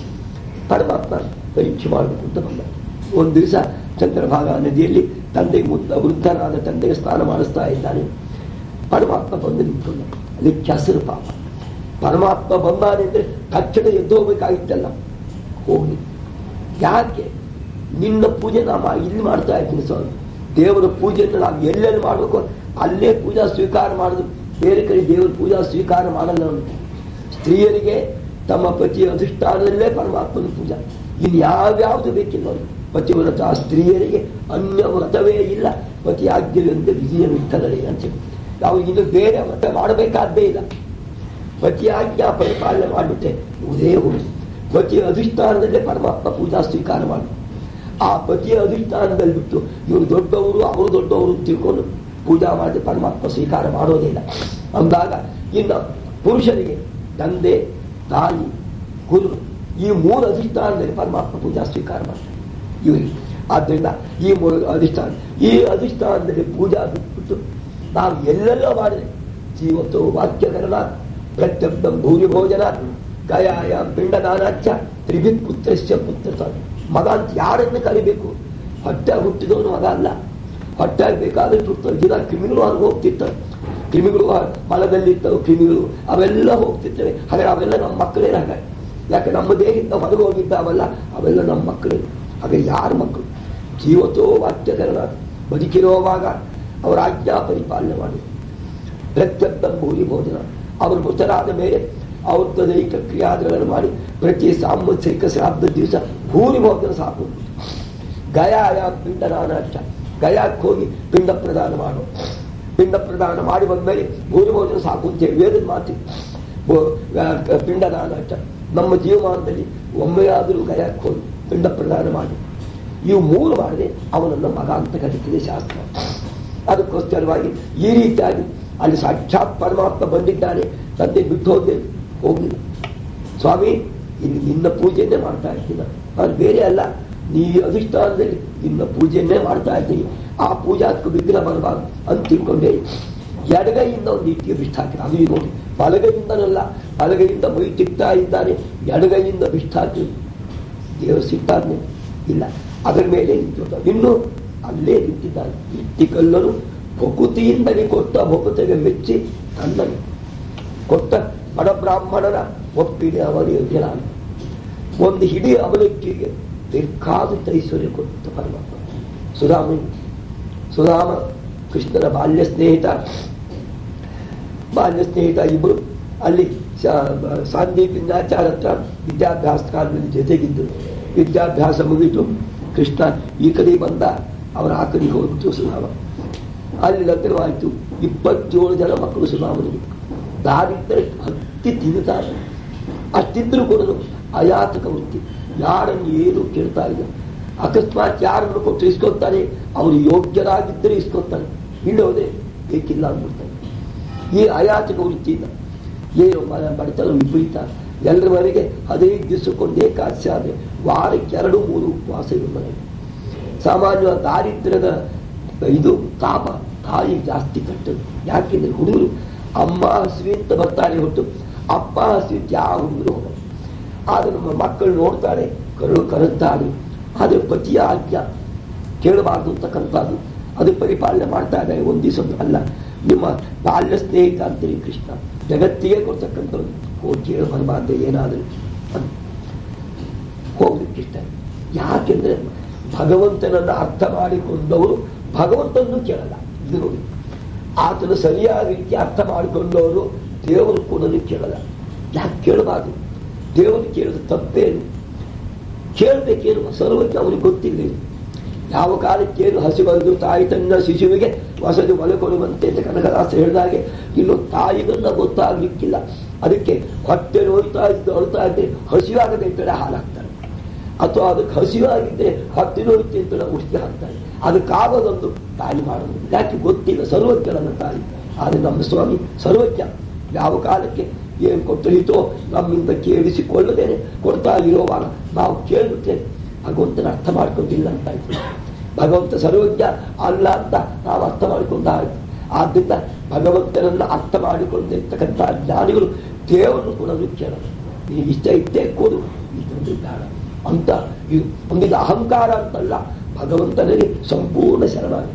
ಪರಮಾತ್ಮ ಪರೀಕ್ಷೆ ಮಾಡಬೇಕು ಅಂತ ಬಂದ ಒಂದು ದಿವಸ ಚಂದ್ರಭಾಗ ನದಿಯಲ್ಲಿ ತಂದೆ ಮುದ್ದ ವೃದ್ಧನಾದ ತಂದೆಗೆ ಸ್ನಾನ ಮಾಡಿಸ್ತಾ ಇದ್ದಾನೆ ಪರಮಾತ್ಮ ಬಂದು ನಿಂತ್ಕೊಂಡ ಅಲ್ಲಿ ಕೆಸರು ಪಾಪ ಪರಮಾತ್ಮ ಬಂದಾನೆ ಅಂದ್ರೆ ತಕ್ಷಣ ಎದ್ದು ಹೋಗ್ಬೇಕಾಗಿತ್ತಲ್ಲ ಹೋಗಿ ಯಾಕೆ ನಿನ್ನ ಪೂಜೆ ನಾವು ಇಲ್ಲಿ ಮಾಡ್ತಾ ಇದ್ದೀನಿ ಸ್ವಾಮಿ ದೇವರ ಪೂಜೆಯನ್ನು ನಾವು ಎಲ್ಲೆಲ್ಲಿ ಮಾಡಬೇಕು ಅಲ್ಲೇ ಪೂಜಾ ಸ್ವೀಕಾರ ಮಾಡುದು ಬೇರೆ ಕಡೆ ದೇವರ ಪೂಜಾ ಸ್ವೀಕಾರ ಮಾಡಲ್ಲ ಅವನು ಸ್ತ್ರೀಯರಿಗೆ ತಮ್ಮ ಪತಿಯ ಅಧಿಷ್ಠಾನದಲ್ಲೇ ಪರಮಾತ್ಮನ ಪೂಜಾ ಇನ್ನು ಯಾವ್ಯಾವುದು ಬೇಕಿಲ್ಲ ಅವನು ಪತಿವ್ರತ ಸ್ತ್ರೀಯರಿಗೆ ಅನ್ಯ ವ್ರತವೇ ಇಲ್ಲ ಪತಿ ಆಜ್ಞೆಯಂತೆ ವಿಜಯ ವಿಠಲರೇ ಅಂತ ಹೇಳಿ ನಾವು ಇನ್ನು ಬೇರೆ ವ್ರತ ಮಾಡಬೇಕಾದ್ದೇ ಇಲ್ಲ ಪತಿ ಆಜ್ಞಾ ಪರಿಪಾಲನೆ ಮಾಡಿಬಿಟ್ಟೆ ಉದೇ ಹೋಗಿ ಪತಿಯ ಅಧಿಷ್ಠಾನದಲ್ಲೇ ಪರಮಾತ್ಮ ಪೂಜಾ ಸ್ವೀಕಾರ ಮಾಡಿ ಆ ಪತಿಯ ಅಧಿಷ್ಠಾನದಲ್ಲಿ ಬಿಟ್ಟು ಇವರು ದೊಡ್ಡವರು ಅವರು ದೊಡ್ಡವರು ಅಂತ ತಿಳ್ಕೊಂಡು ಪೂಜಾ ಮಾಡಿ ಪರಮಾತ್ಮ ಸ್ವೀಕಾರ ಮಾಡೋದಿಲ್ಲ ಅಂದಾಗ ಇನ್ನು ಪುರುಷರಿಗೆ ತಂದೆ ತಾಯಿ ಗುರು ಈ ಮೂರು ಅಧಿಷ್ಠಾನದಲ್ಲಿ ಪರಮಾತ್ಮ ಪೂಜಾ ಸ್ವೀಕಾರ ಮಾಡ್ತಾರೆ ಇವರಿಗೆ ಆದ್ದರಿಂದ ಈ ಮೂರು ಅಧಿಷ್ಠಾನ ಈ ಅಧಿಷ್ಠಾನದಲ್ಲಿ ಪೂಜಾ ಬಿಟ್ಬಿಟ್ಟು ನಾವು ಎಲ್ಲೆಲ್ಲ ಮಾಡಿದೆ ಜೀವತ್ತು ವಾಕ್ಯಕರಣ ಪ್ರತ್ಯಬ್ಧಂ ಭೂರಿ ಭೋಜನ ಗಯಾಯ ಪಿಂಡದಾನಾಚ ತ್ರಿಭಿತ್ ಪುತ್ರಶ್ಚ ಪುತ್ರ ಮಗ ಅಂತ ಯಾರನ್ನು ಕರಿಬೇಕು ಹೊಟ್ಟೆ ಹುಟ್ಟಿದವನು ಮಗ ಅಲ್ಲ ಹೊಟ್ಟೆ ಬೇಕಾದಷ್ಟು ಹುಡ್ತಾರೆ ದಿನ ಕ್ರಿಮಿಗಳು ಹೊರಗೆ ಹೋಗ್ತಿರ್ತಾರೆ ಕ್ರಿಮಿಗಳು ಮಲದಲ್ಲಿರ್ತವೆ ಕ್ರಿಮಿಗಳು ಅವೆಲ್ಲ ಹೋಗ್ತಿರ್ತವೆ ಹಾಗೆ ಅವೆಲ್ಲ ನಮ್ಮ ಮಕ್ಕಳೇ ಹಾಗೆ ಯಾಕೆ ನಮ್ಮ ದೇಹದಿಂದ ಹೊರಗೆ ಹೋಗಿದ್ದಾವಲ್ಲ ಅವೆಲ್ಲ ನಮ್ಮ ಮಕ್ಕಳೇ ಹಾಗೆ ಯಾರ ಮಕ್ಕಳು ಜೀವತೋ ವಾಕ್ಯಕರಣ ಬದುಕಿರುವಾಗ ಅವರ ಆಜ್ಞಾ ಪರಿಪಾಲನೆ ಮಾಡಿ ಪ್ರತ್ಯಬ್ಧ ಭೂರಿ ಭೋಜನ ಅವರು ಮೃತರಾದ ಮೇಲೆ ಅವ್ರ ದೈಹಿಕ ಕ್ರಿಯಾದಿಗಳನ್ನು ಮಾಡಿ ಪ್ರತಿ ಸಾಂವತ್ಸರಿಕ ಶ್ರಾದ್ದ ದಿವಸ ಭೂರಿ ಭೋಜನ ಸಾಕು ಗಯಾಯ ಪಿಂಡದಾನಾಚ ಗಯಾಕ್ಕೆ ಹೋಗಿ ಪಿಂಡ ಪ್ರದಾನ ಮಾಡು ಪಿಂಡ ಪ್ರದಾನ ಮಾಡಿ ಬಂದ್ಮೇಲೆ ಭೂರಿ ಭೋಜನ ಸಾಕು ಅಂತ ಹೇಳಿ ವೇದದ ಮಾತಿ ಪಿಂಡದಾನಾಚ ನಮ್ಮ ಜೀವಮಾನದಲ್ಲಿ ಒಮ್ಮೆಯಾದರೂ ಗಯಾಕ್ಕೆ ಹೋಗಿ ಪಿಂಡ ಪ್ರದಾನ ಮಾಡಿ ಇವು ಮೂರು ಮಾಡಿದೆ ಅವನನ್ನ ಮಗ ಅಂತ ಕರೀತಿದೆ ಶಾಸ್ತ್ರ ಅದಕ್ಕೋಸ್ಕರವಾಗಿ ಈ ರೀತಿಯಾಗಿ ಅಲ್ಲಿ ಸಾಕ್ಷಾತ್ ಪರಮಾತ್ಮ ಬಂದಿದ್ದಾನೆ ತಂದೆ ಬಿಟ್ಟು ಹೋದೆ ಹೋಗಿಲ್ಲ ಸ್ವಾಮಿ ಇಲ್ಲಿ ನಿನ್ನ ಪೂಜೆಯನ್ನೇ ಮಾಡ್ತಾ ಇದ್ದೀನಿ ನಾನು ಬೇರೆ ಅಲ್ಲ ನೀ ಅಧಿಷ್ಠಾನದಲ್ಲಿ ನಿನ್ನ ಪೂಜೆಯನ್ನೇ ಮಾಡ್ತಾ ಇದ್ದೀನಿ ಆ ಪೂಜಾಕ್ಕೆ ವಿಘ್ನ ಬರಬಾರ್ದು ಅಂತ ತಿಳ್ಕೊಂಡೆ ಎಡಗೈಯಿಂದ ಒಂದು ಇಟ್ಟಿಗೆ ಬಿಷ್ಟ ಹಾಕಿದ ಅದು ನೋಡಿ ಬಲಗೈಯಿಂದನಲ್ಲ ಬಲಗೈಯಿಂದ ಮೈ ತಿಕ್ತಾ ಇದ್ದಾನೆ ಎಡಗೈಯಿಂದ ಬಿಷ್ಟ ಹಾಕಿ ದೇವರು ಸಿಟ್ಟಾದ್ನೆ ಇಲ್ಲ ಅದರ ಮೇಲೆ ನಿಂತಿರ್ತ ಇನ್ನು ಅಲ್ಲೇ ನಿಂತಿದ್ದಾನೆ ಇಟ್ಟಿ ಕಲ್ಲನು ಭಕುತಿಯಿಂದಲೇ ಕೊಟ್ಟ ಭಕುತಿಗೆ ಮೆಚ್ಚಿ ತನ್ನನು ಕೊಟ್ಟ ಬಡ ಬ್ರಾಹ್ಮಣರ ಒಪ್ಪಿಗೆ ಅವರಿಗೆ ನಾನು ಒಂದು ಹಿಡಿ ಅವಲಕ್ಕಿಗೆ ಬೇಕಾದ ಐಶ್ವರ್ಯ ಕೊಟ್ಟ ಪರಮಾತ್ಮ ಸುಧಾಮ ಸುಧಾಮ ಕೃಷ್ಣನ ಬಾಲ್ಯ ಸ್ನೇಹಿತ ಬಾಲ್ಯ ಸ್ನೇಹಿತ ಇಬ್ಬರು ಅಲ್ಲಿ ಸಾಂದೀಪಿಂದಾಚಾರ ಹತ್ರ ವಿದ್ಯಾಭ್ಯಾಸ ಕಾಲದಲ್ಲಿ ಜೊತೆಗಿದ್ದು ವಿದ್ಯಾಭ್ಯಾಸ ಮುಗಿತು ಕೃಷ್ಣ ಈ ಕಡೆ ಬಂದ ಅವರ ಆ ಕಡೆಗೆ ಹೋಗ್ಬಿಟ್ಟು ಸುಧಾಮ ಅಲ್ಲಿ ಲಗ್ನವಾಯಿತು ಇಪ್ಪತ್ತೇಳು ಜನ ಮಕ್ಕಳು ಸುಧಾಮನಿಗೆ ದಾರಿದ್ರ್ಯ ಹತ್ತಿ ತಿನ್ನುತ್ತಾರೆ ಅಷ್ಟಿದ್ರು ಕೂಡ ಅಯಾತಕ ವೃತ್ತಿ ಯಾರನ್ನು ಏನು ಕೇಳ್ತಾ ಇಲ್ಲ ಅಕಸ್ಮಾತ್ ಯಾರನ್ನು ಕೊಟ್ಟು ಇಸ್ಕೊತಾನೆ ಅವರು ಯೋಗ್ಯರಾಗಿದ್ದರೆ ಇಸ್ಕೊತಾನೆ ಇಲ್ಲೋದೆ ಬೇಕಿಲ್ಲ ಅಂದ್ಬಿಡ್ತಾನೆ ಈ ಅಯಾಚಕ ವೃತ್ತಿಯಿಂದ ಏನು ಮ- ಬಡತನ ವಿಪರೀತ ಎಲ್ಲರ ಮನೆಗೆ ಹದಿನೈದು ದಿವಸಕ್ಕೊಂದೇ ಕಾಸೆ ಆದರೆ ವಾರಕ್ಕೆ ಎರಡು ಮೂರು ಉಪವಾಸ ಇರುವ ಮನೆಗೆ ಸಾಮಾನ್ಯ ದಾರಿದ್ರ್ಯದ ಇದು ತಾಪ ತಾಯಿ ಜಾಸ್ತಿ ಕಟ್ಟದು ಯಾಕೆಂದ್ರೆ ಹುಡುಗರು ಅಮ್ಮ ಹಸಿವಿ ಅಂತ ಬರ್ತಾರೆ ಹೊತ್ತು ಅಪ್ಪ ಹಸಿವಿ ಅಂತ ಯಾವ ಹುಡುಗರು ಹೋಗಲ್ಲ ಆದ್ರೆ ನಮ್ಮ ಮಕ್ಕಳು ನೋಡ್ತಾರೆ ಕರುಳು ಕರುತ್ತಾರೆ ಆದ್ರೆ ಪತಿಯ ಆಜ್ಞಾ ಕೇಳಬಾರ್ದು ಅಂತಕ್ಕಂಥದ್ದು ಅದು ಪರಿಪಾಲನೆ ಮಾಡ್ತಾ ಇದ್ದಾರೆ ಒಂದು ದಿವಸ ಅಲ್ಲ ನಿಮ್ಮ ಬಾಲ್ಯ ಸ್ನೇಹಿತ ಅಂತೀರಿ ಕೃಷ್ಣ ಜಗತ್ತಿಗೆ ಕೊಡ್ತಕ್ಕಂಥವ್ರು ಹೋಗಿ ಕೇಳಿ ಬರಬಾರ್ದು ಏನಾದರೂ ಅಂತ ಹೋಗ್ಲಿಕ್ಕೆ ಇಷ್ಟ ಯಾಕೆಂದ್ರೆ ಭಗವಂತನನ್ನ ಅರ್ಥ ಮಾಡಿಕೊಂಡವರು ಭಗವಂತನನ್ನು ಕೇಳಲ್ಲ ಇದು ನೋಡಿ ಆತನ ಸರಿಯಾದ ರೀತಿ ಅರ್ಥ ಮಾಡಿಕೊಂಡವರು ದೇವರು ಕೂಡ ಕೇಳಲ್ಲ ಯಾಕೆ ಕೇಳಬಾರ್ದು ದೇವರು ಕೇಳಿದ ತಪ್ಪೇನು ಕೇಳಬೇಕೇನು ಸರ್ವಜ್ಞ ಅವನಿಗೆ ಗೊತ್ತಿಲ್ಲ ಯಾವ ಕಾಲಕ್ಕೇನು ಹಸಿ ಬರೆದು ತಾಯಿ ತನ್ನ ಶಿಶುವಿಗೆ ಹೊಸದು ಒಲೆ ಕೊಡುವಂತೆ ಅಂತ ಕನಕದಾಸ ಹೇಳಿದಾಗೆ ಇನ್ನು ತಾಯಿಗನ್ನ ಗೊತ್ತಾಗ್ಲಿಕ್ಕಿಲ್ಲ ಅದಕ್ಕೆ ಹೊಟ್ಟೆ ನೋಡ್ತಾ ಇದ್ದು ಅಳ್ತಾ ಇದ್ರೆ ಹಸಿವಾಗದೆ ಇದ್ದರೆ ಹಾಲಾಗ್ತಾರೆ ಅಥವಾ ಅದಕ್ಕೆ ಹಸಿವಾಗಿದ್ದರೆ ಹೊಟ್ಟೆ ನೋಡುತ್ತೆ ಅಂತ ಉಷ್ಟಿ ಹಾಕ್ತಾರೆ ಅದಕ್ಕಾಗೋದೊಂದು ತಾಯಿ ಮಾಡೋದು ಯಾಕೆ ಗೊತ್ತಿಲ್ಲ ಸರ್ವಜ್ಞನನ್ನ ತಾಯಿ ಆದರೆ ನಮ್ಮ ಸ್ವಾಮಿ ಸರ್ವಜ್ಞ ಯಾವ ಕಾಲಕ್ಕೆ ಏನು ಕೊಟ್ಟರಿತೋ ನಮ್ಮಿಂದ ಕೇಳಿಸಿಕೊಳ್ಳದೇನೆ ಕೊಡ್ತಾ ಇರೋವಾಗ ನಾವು ಕೇಳಿಬಿಟ್ರೆ ಭಗವಂತನ ಅರ್ಥ ಮಾಡ್ಕೊಂಡಿಲ್ಲ ಅಂತ ಆಯ್ತು ಭಗವಂತ ಸರ್ವಜ್ಞ ಅಲ್ಲ ಅಂತ ನಾವು ಅರ್ಥ ಮಾಡಿಕೊಂಡಾಯ್ತು ಆದ್ದರಿಂದ ಭಗವಂತನನ್ನ ಅರ್ಥ ಮಾಡಿಕೊಂಡಿರ್ತಕ್ಕಂಥ ಜ್ಞಾನಿಗಳು ದೇವರನ್ನು ಕೂಡ ಕೇಳೋದು ನೀನು ಇಷ್ಟ ಇದ್ದೇ ಕೊಡು ಇದೊಂದು ಬೇಡ ಅಂತ ಇದು ಒಂದಿದ ಅಹಂಕಾರ ಅಂತಲ್ಲ ಭಗವಂತನಿಗೆ ಸಂಪೂರ್ಣ ಶರಣಾಗಿದೆ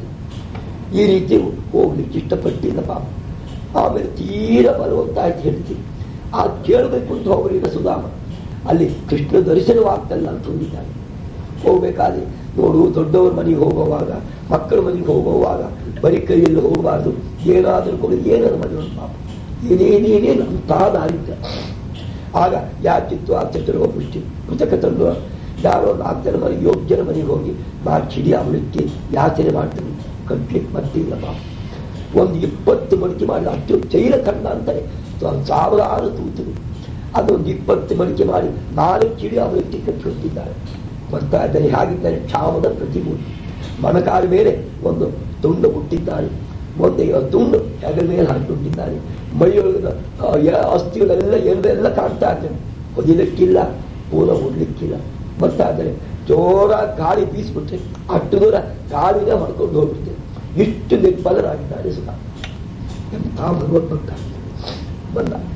ಈ ರೀತಿ ಹೋಗ್ಲಿಕ್ಕೆ ಇಷ್ಟಪಟ್ಟಿಲ್ಲ ಪಾಪ ಆಮೇಲೆ ತೀರ ಬರುವಂತ ಅಂತ ಹೇಳ್ತೀನಿ ಆ ಕೇಳಬೇಕು ಅಂತ ಹೋಗ್ಲಿಲ್ಲ ಸುಧಾಮ ಅಲ್ಲಿ ಕೃಷ್ಣ ದರ್ಶನವಾಗ್ತಲ್ಲ ಅಂತ ಹೋಗಿದ್ದಾನೆ ಹೋಗ್ಬೇಕಾದ್ರೆ ನೋಡು ದೊಡ್ಡವ್ರ ಮನೆಗೆ ಹೋಗುವಾಗ ಮಕ್ಕಳ ಮನೆಗೆ ಹೋಗುವಾಗ ಬರೀ ಕೈಯಲ್ಲಿ ಹೋಗಬಾರ್ದು ಏನಾದರೂ ಕೊಡಿ ಏನಾದ್ರು ಮನೆ ಒಂದು ಪಾಪ ಏನೇನೇನೇನು ಅಂತಹ ದಾರಿದ್ರ್ಯ ಆಗ ಯಾಕಿತ್ತು ಆ ಚತುರ್ವಪುಷ್ಟಿ ಕೃತಕ ತಂದು ಯಾರೋ ನಾಲ್ಕು ಜನ ಮನೆಗೆ ಯೋಗ್ಯನ ಮನೆಗೆ ಹೋಗಿ ಮಾಡಿ ಚಿಡಿ ಅವಳಿಕ್ಕೆ ಯಾಚನೆ ಮಾಡ್ತೀನಿ ಕಟ್ಲಿಕ್ಕೆ ಬರ್ತಿಲ್ಲ ಪಾಪ ಒಂದು ಇಪ್ಪತ್ತು ಮಡಿಕೆ ಮಾಡಿ ಅಷ್ಟು ಚೈಲ ಖಂಡ ಅಂತಾರೆ ಸಾವಿರಾರು ತೂತರು ಅದೊಂದು ಇಪ್ಪತ್ತು ಮಡಿಕೆ ಮಾಡಿ ನಾಲ್ಕು ಚಿಡಿ ಅವಳಿಗೆ ಕಟ್ಟಿ ಹೊತ್ತಿದ್ದಾರೆ ಬರ್ತಾ ಇದ್ದಾನೆ ಹಾಗಿದ್ದಾನೆ ಕ್ಷಾಮದ ಪ್ರತಿಮೂರ್ತಿ ಮಣಕಾಲ ಮೇಲೆ ಒಂದು ತುಂಡು ಹುಟ್ಟಿದ್ದಾನೆ ಒಂದು ತುಂಡು ಹೆಗಲ ಮೇಲೆ ಹಾಕಿಕೊಂಡಿದ್ದಾನೆ ಮೈಯೊಳಗಿನ ಆ, ಯ- ಅಸ್ಥಿಗಳೆಲ್ಲ ಎಲ್ಲೆಲ್ಲ ಕಾಣ್ತಾ ಇದ್ದಾನೆ ಹೊದಿಲಿಕ್ಕಿಲ್ಲ ಪೂರ ಹೊಡ್ಲಿಕ್ಕಿಲ್ಲ ಬರ್ತಾ ಇದ್ದಾನೆ ಜೋರ ಗಾಳಿ ಬೀಸ್ಬಿಟ್ರೆ ಅಷ್ಟು ದೂರ ಗಾಳಿನ ಹೊಡ್ಕೊಂಡು ಹೋಗ್ಬಿಡ್ತೇನೆ ಇಷ್ಟು ನಿರ್ಬಲರಾಗಿದ್ದಾರೆ ಸುಧಾ ಎಂಥ ಭಗವದ್ಭಕ್ತ ಬಂದ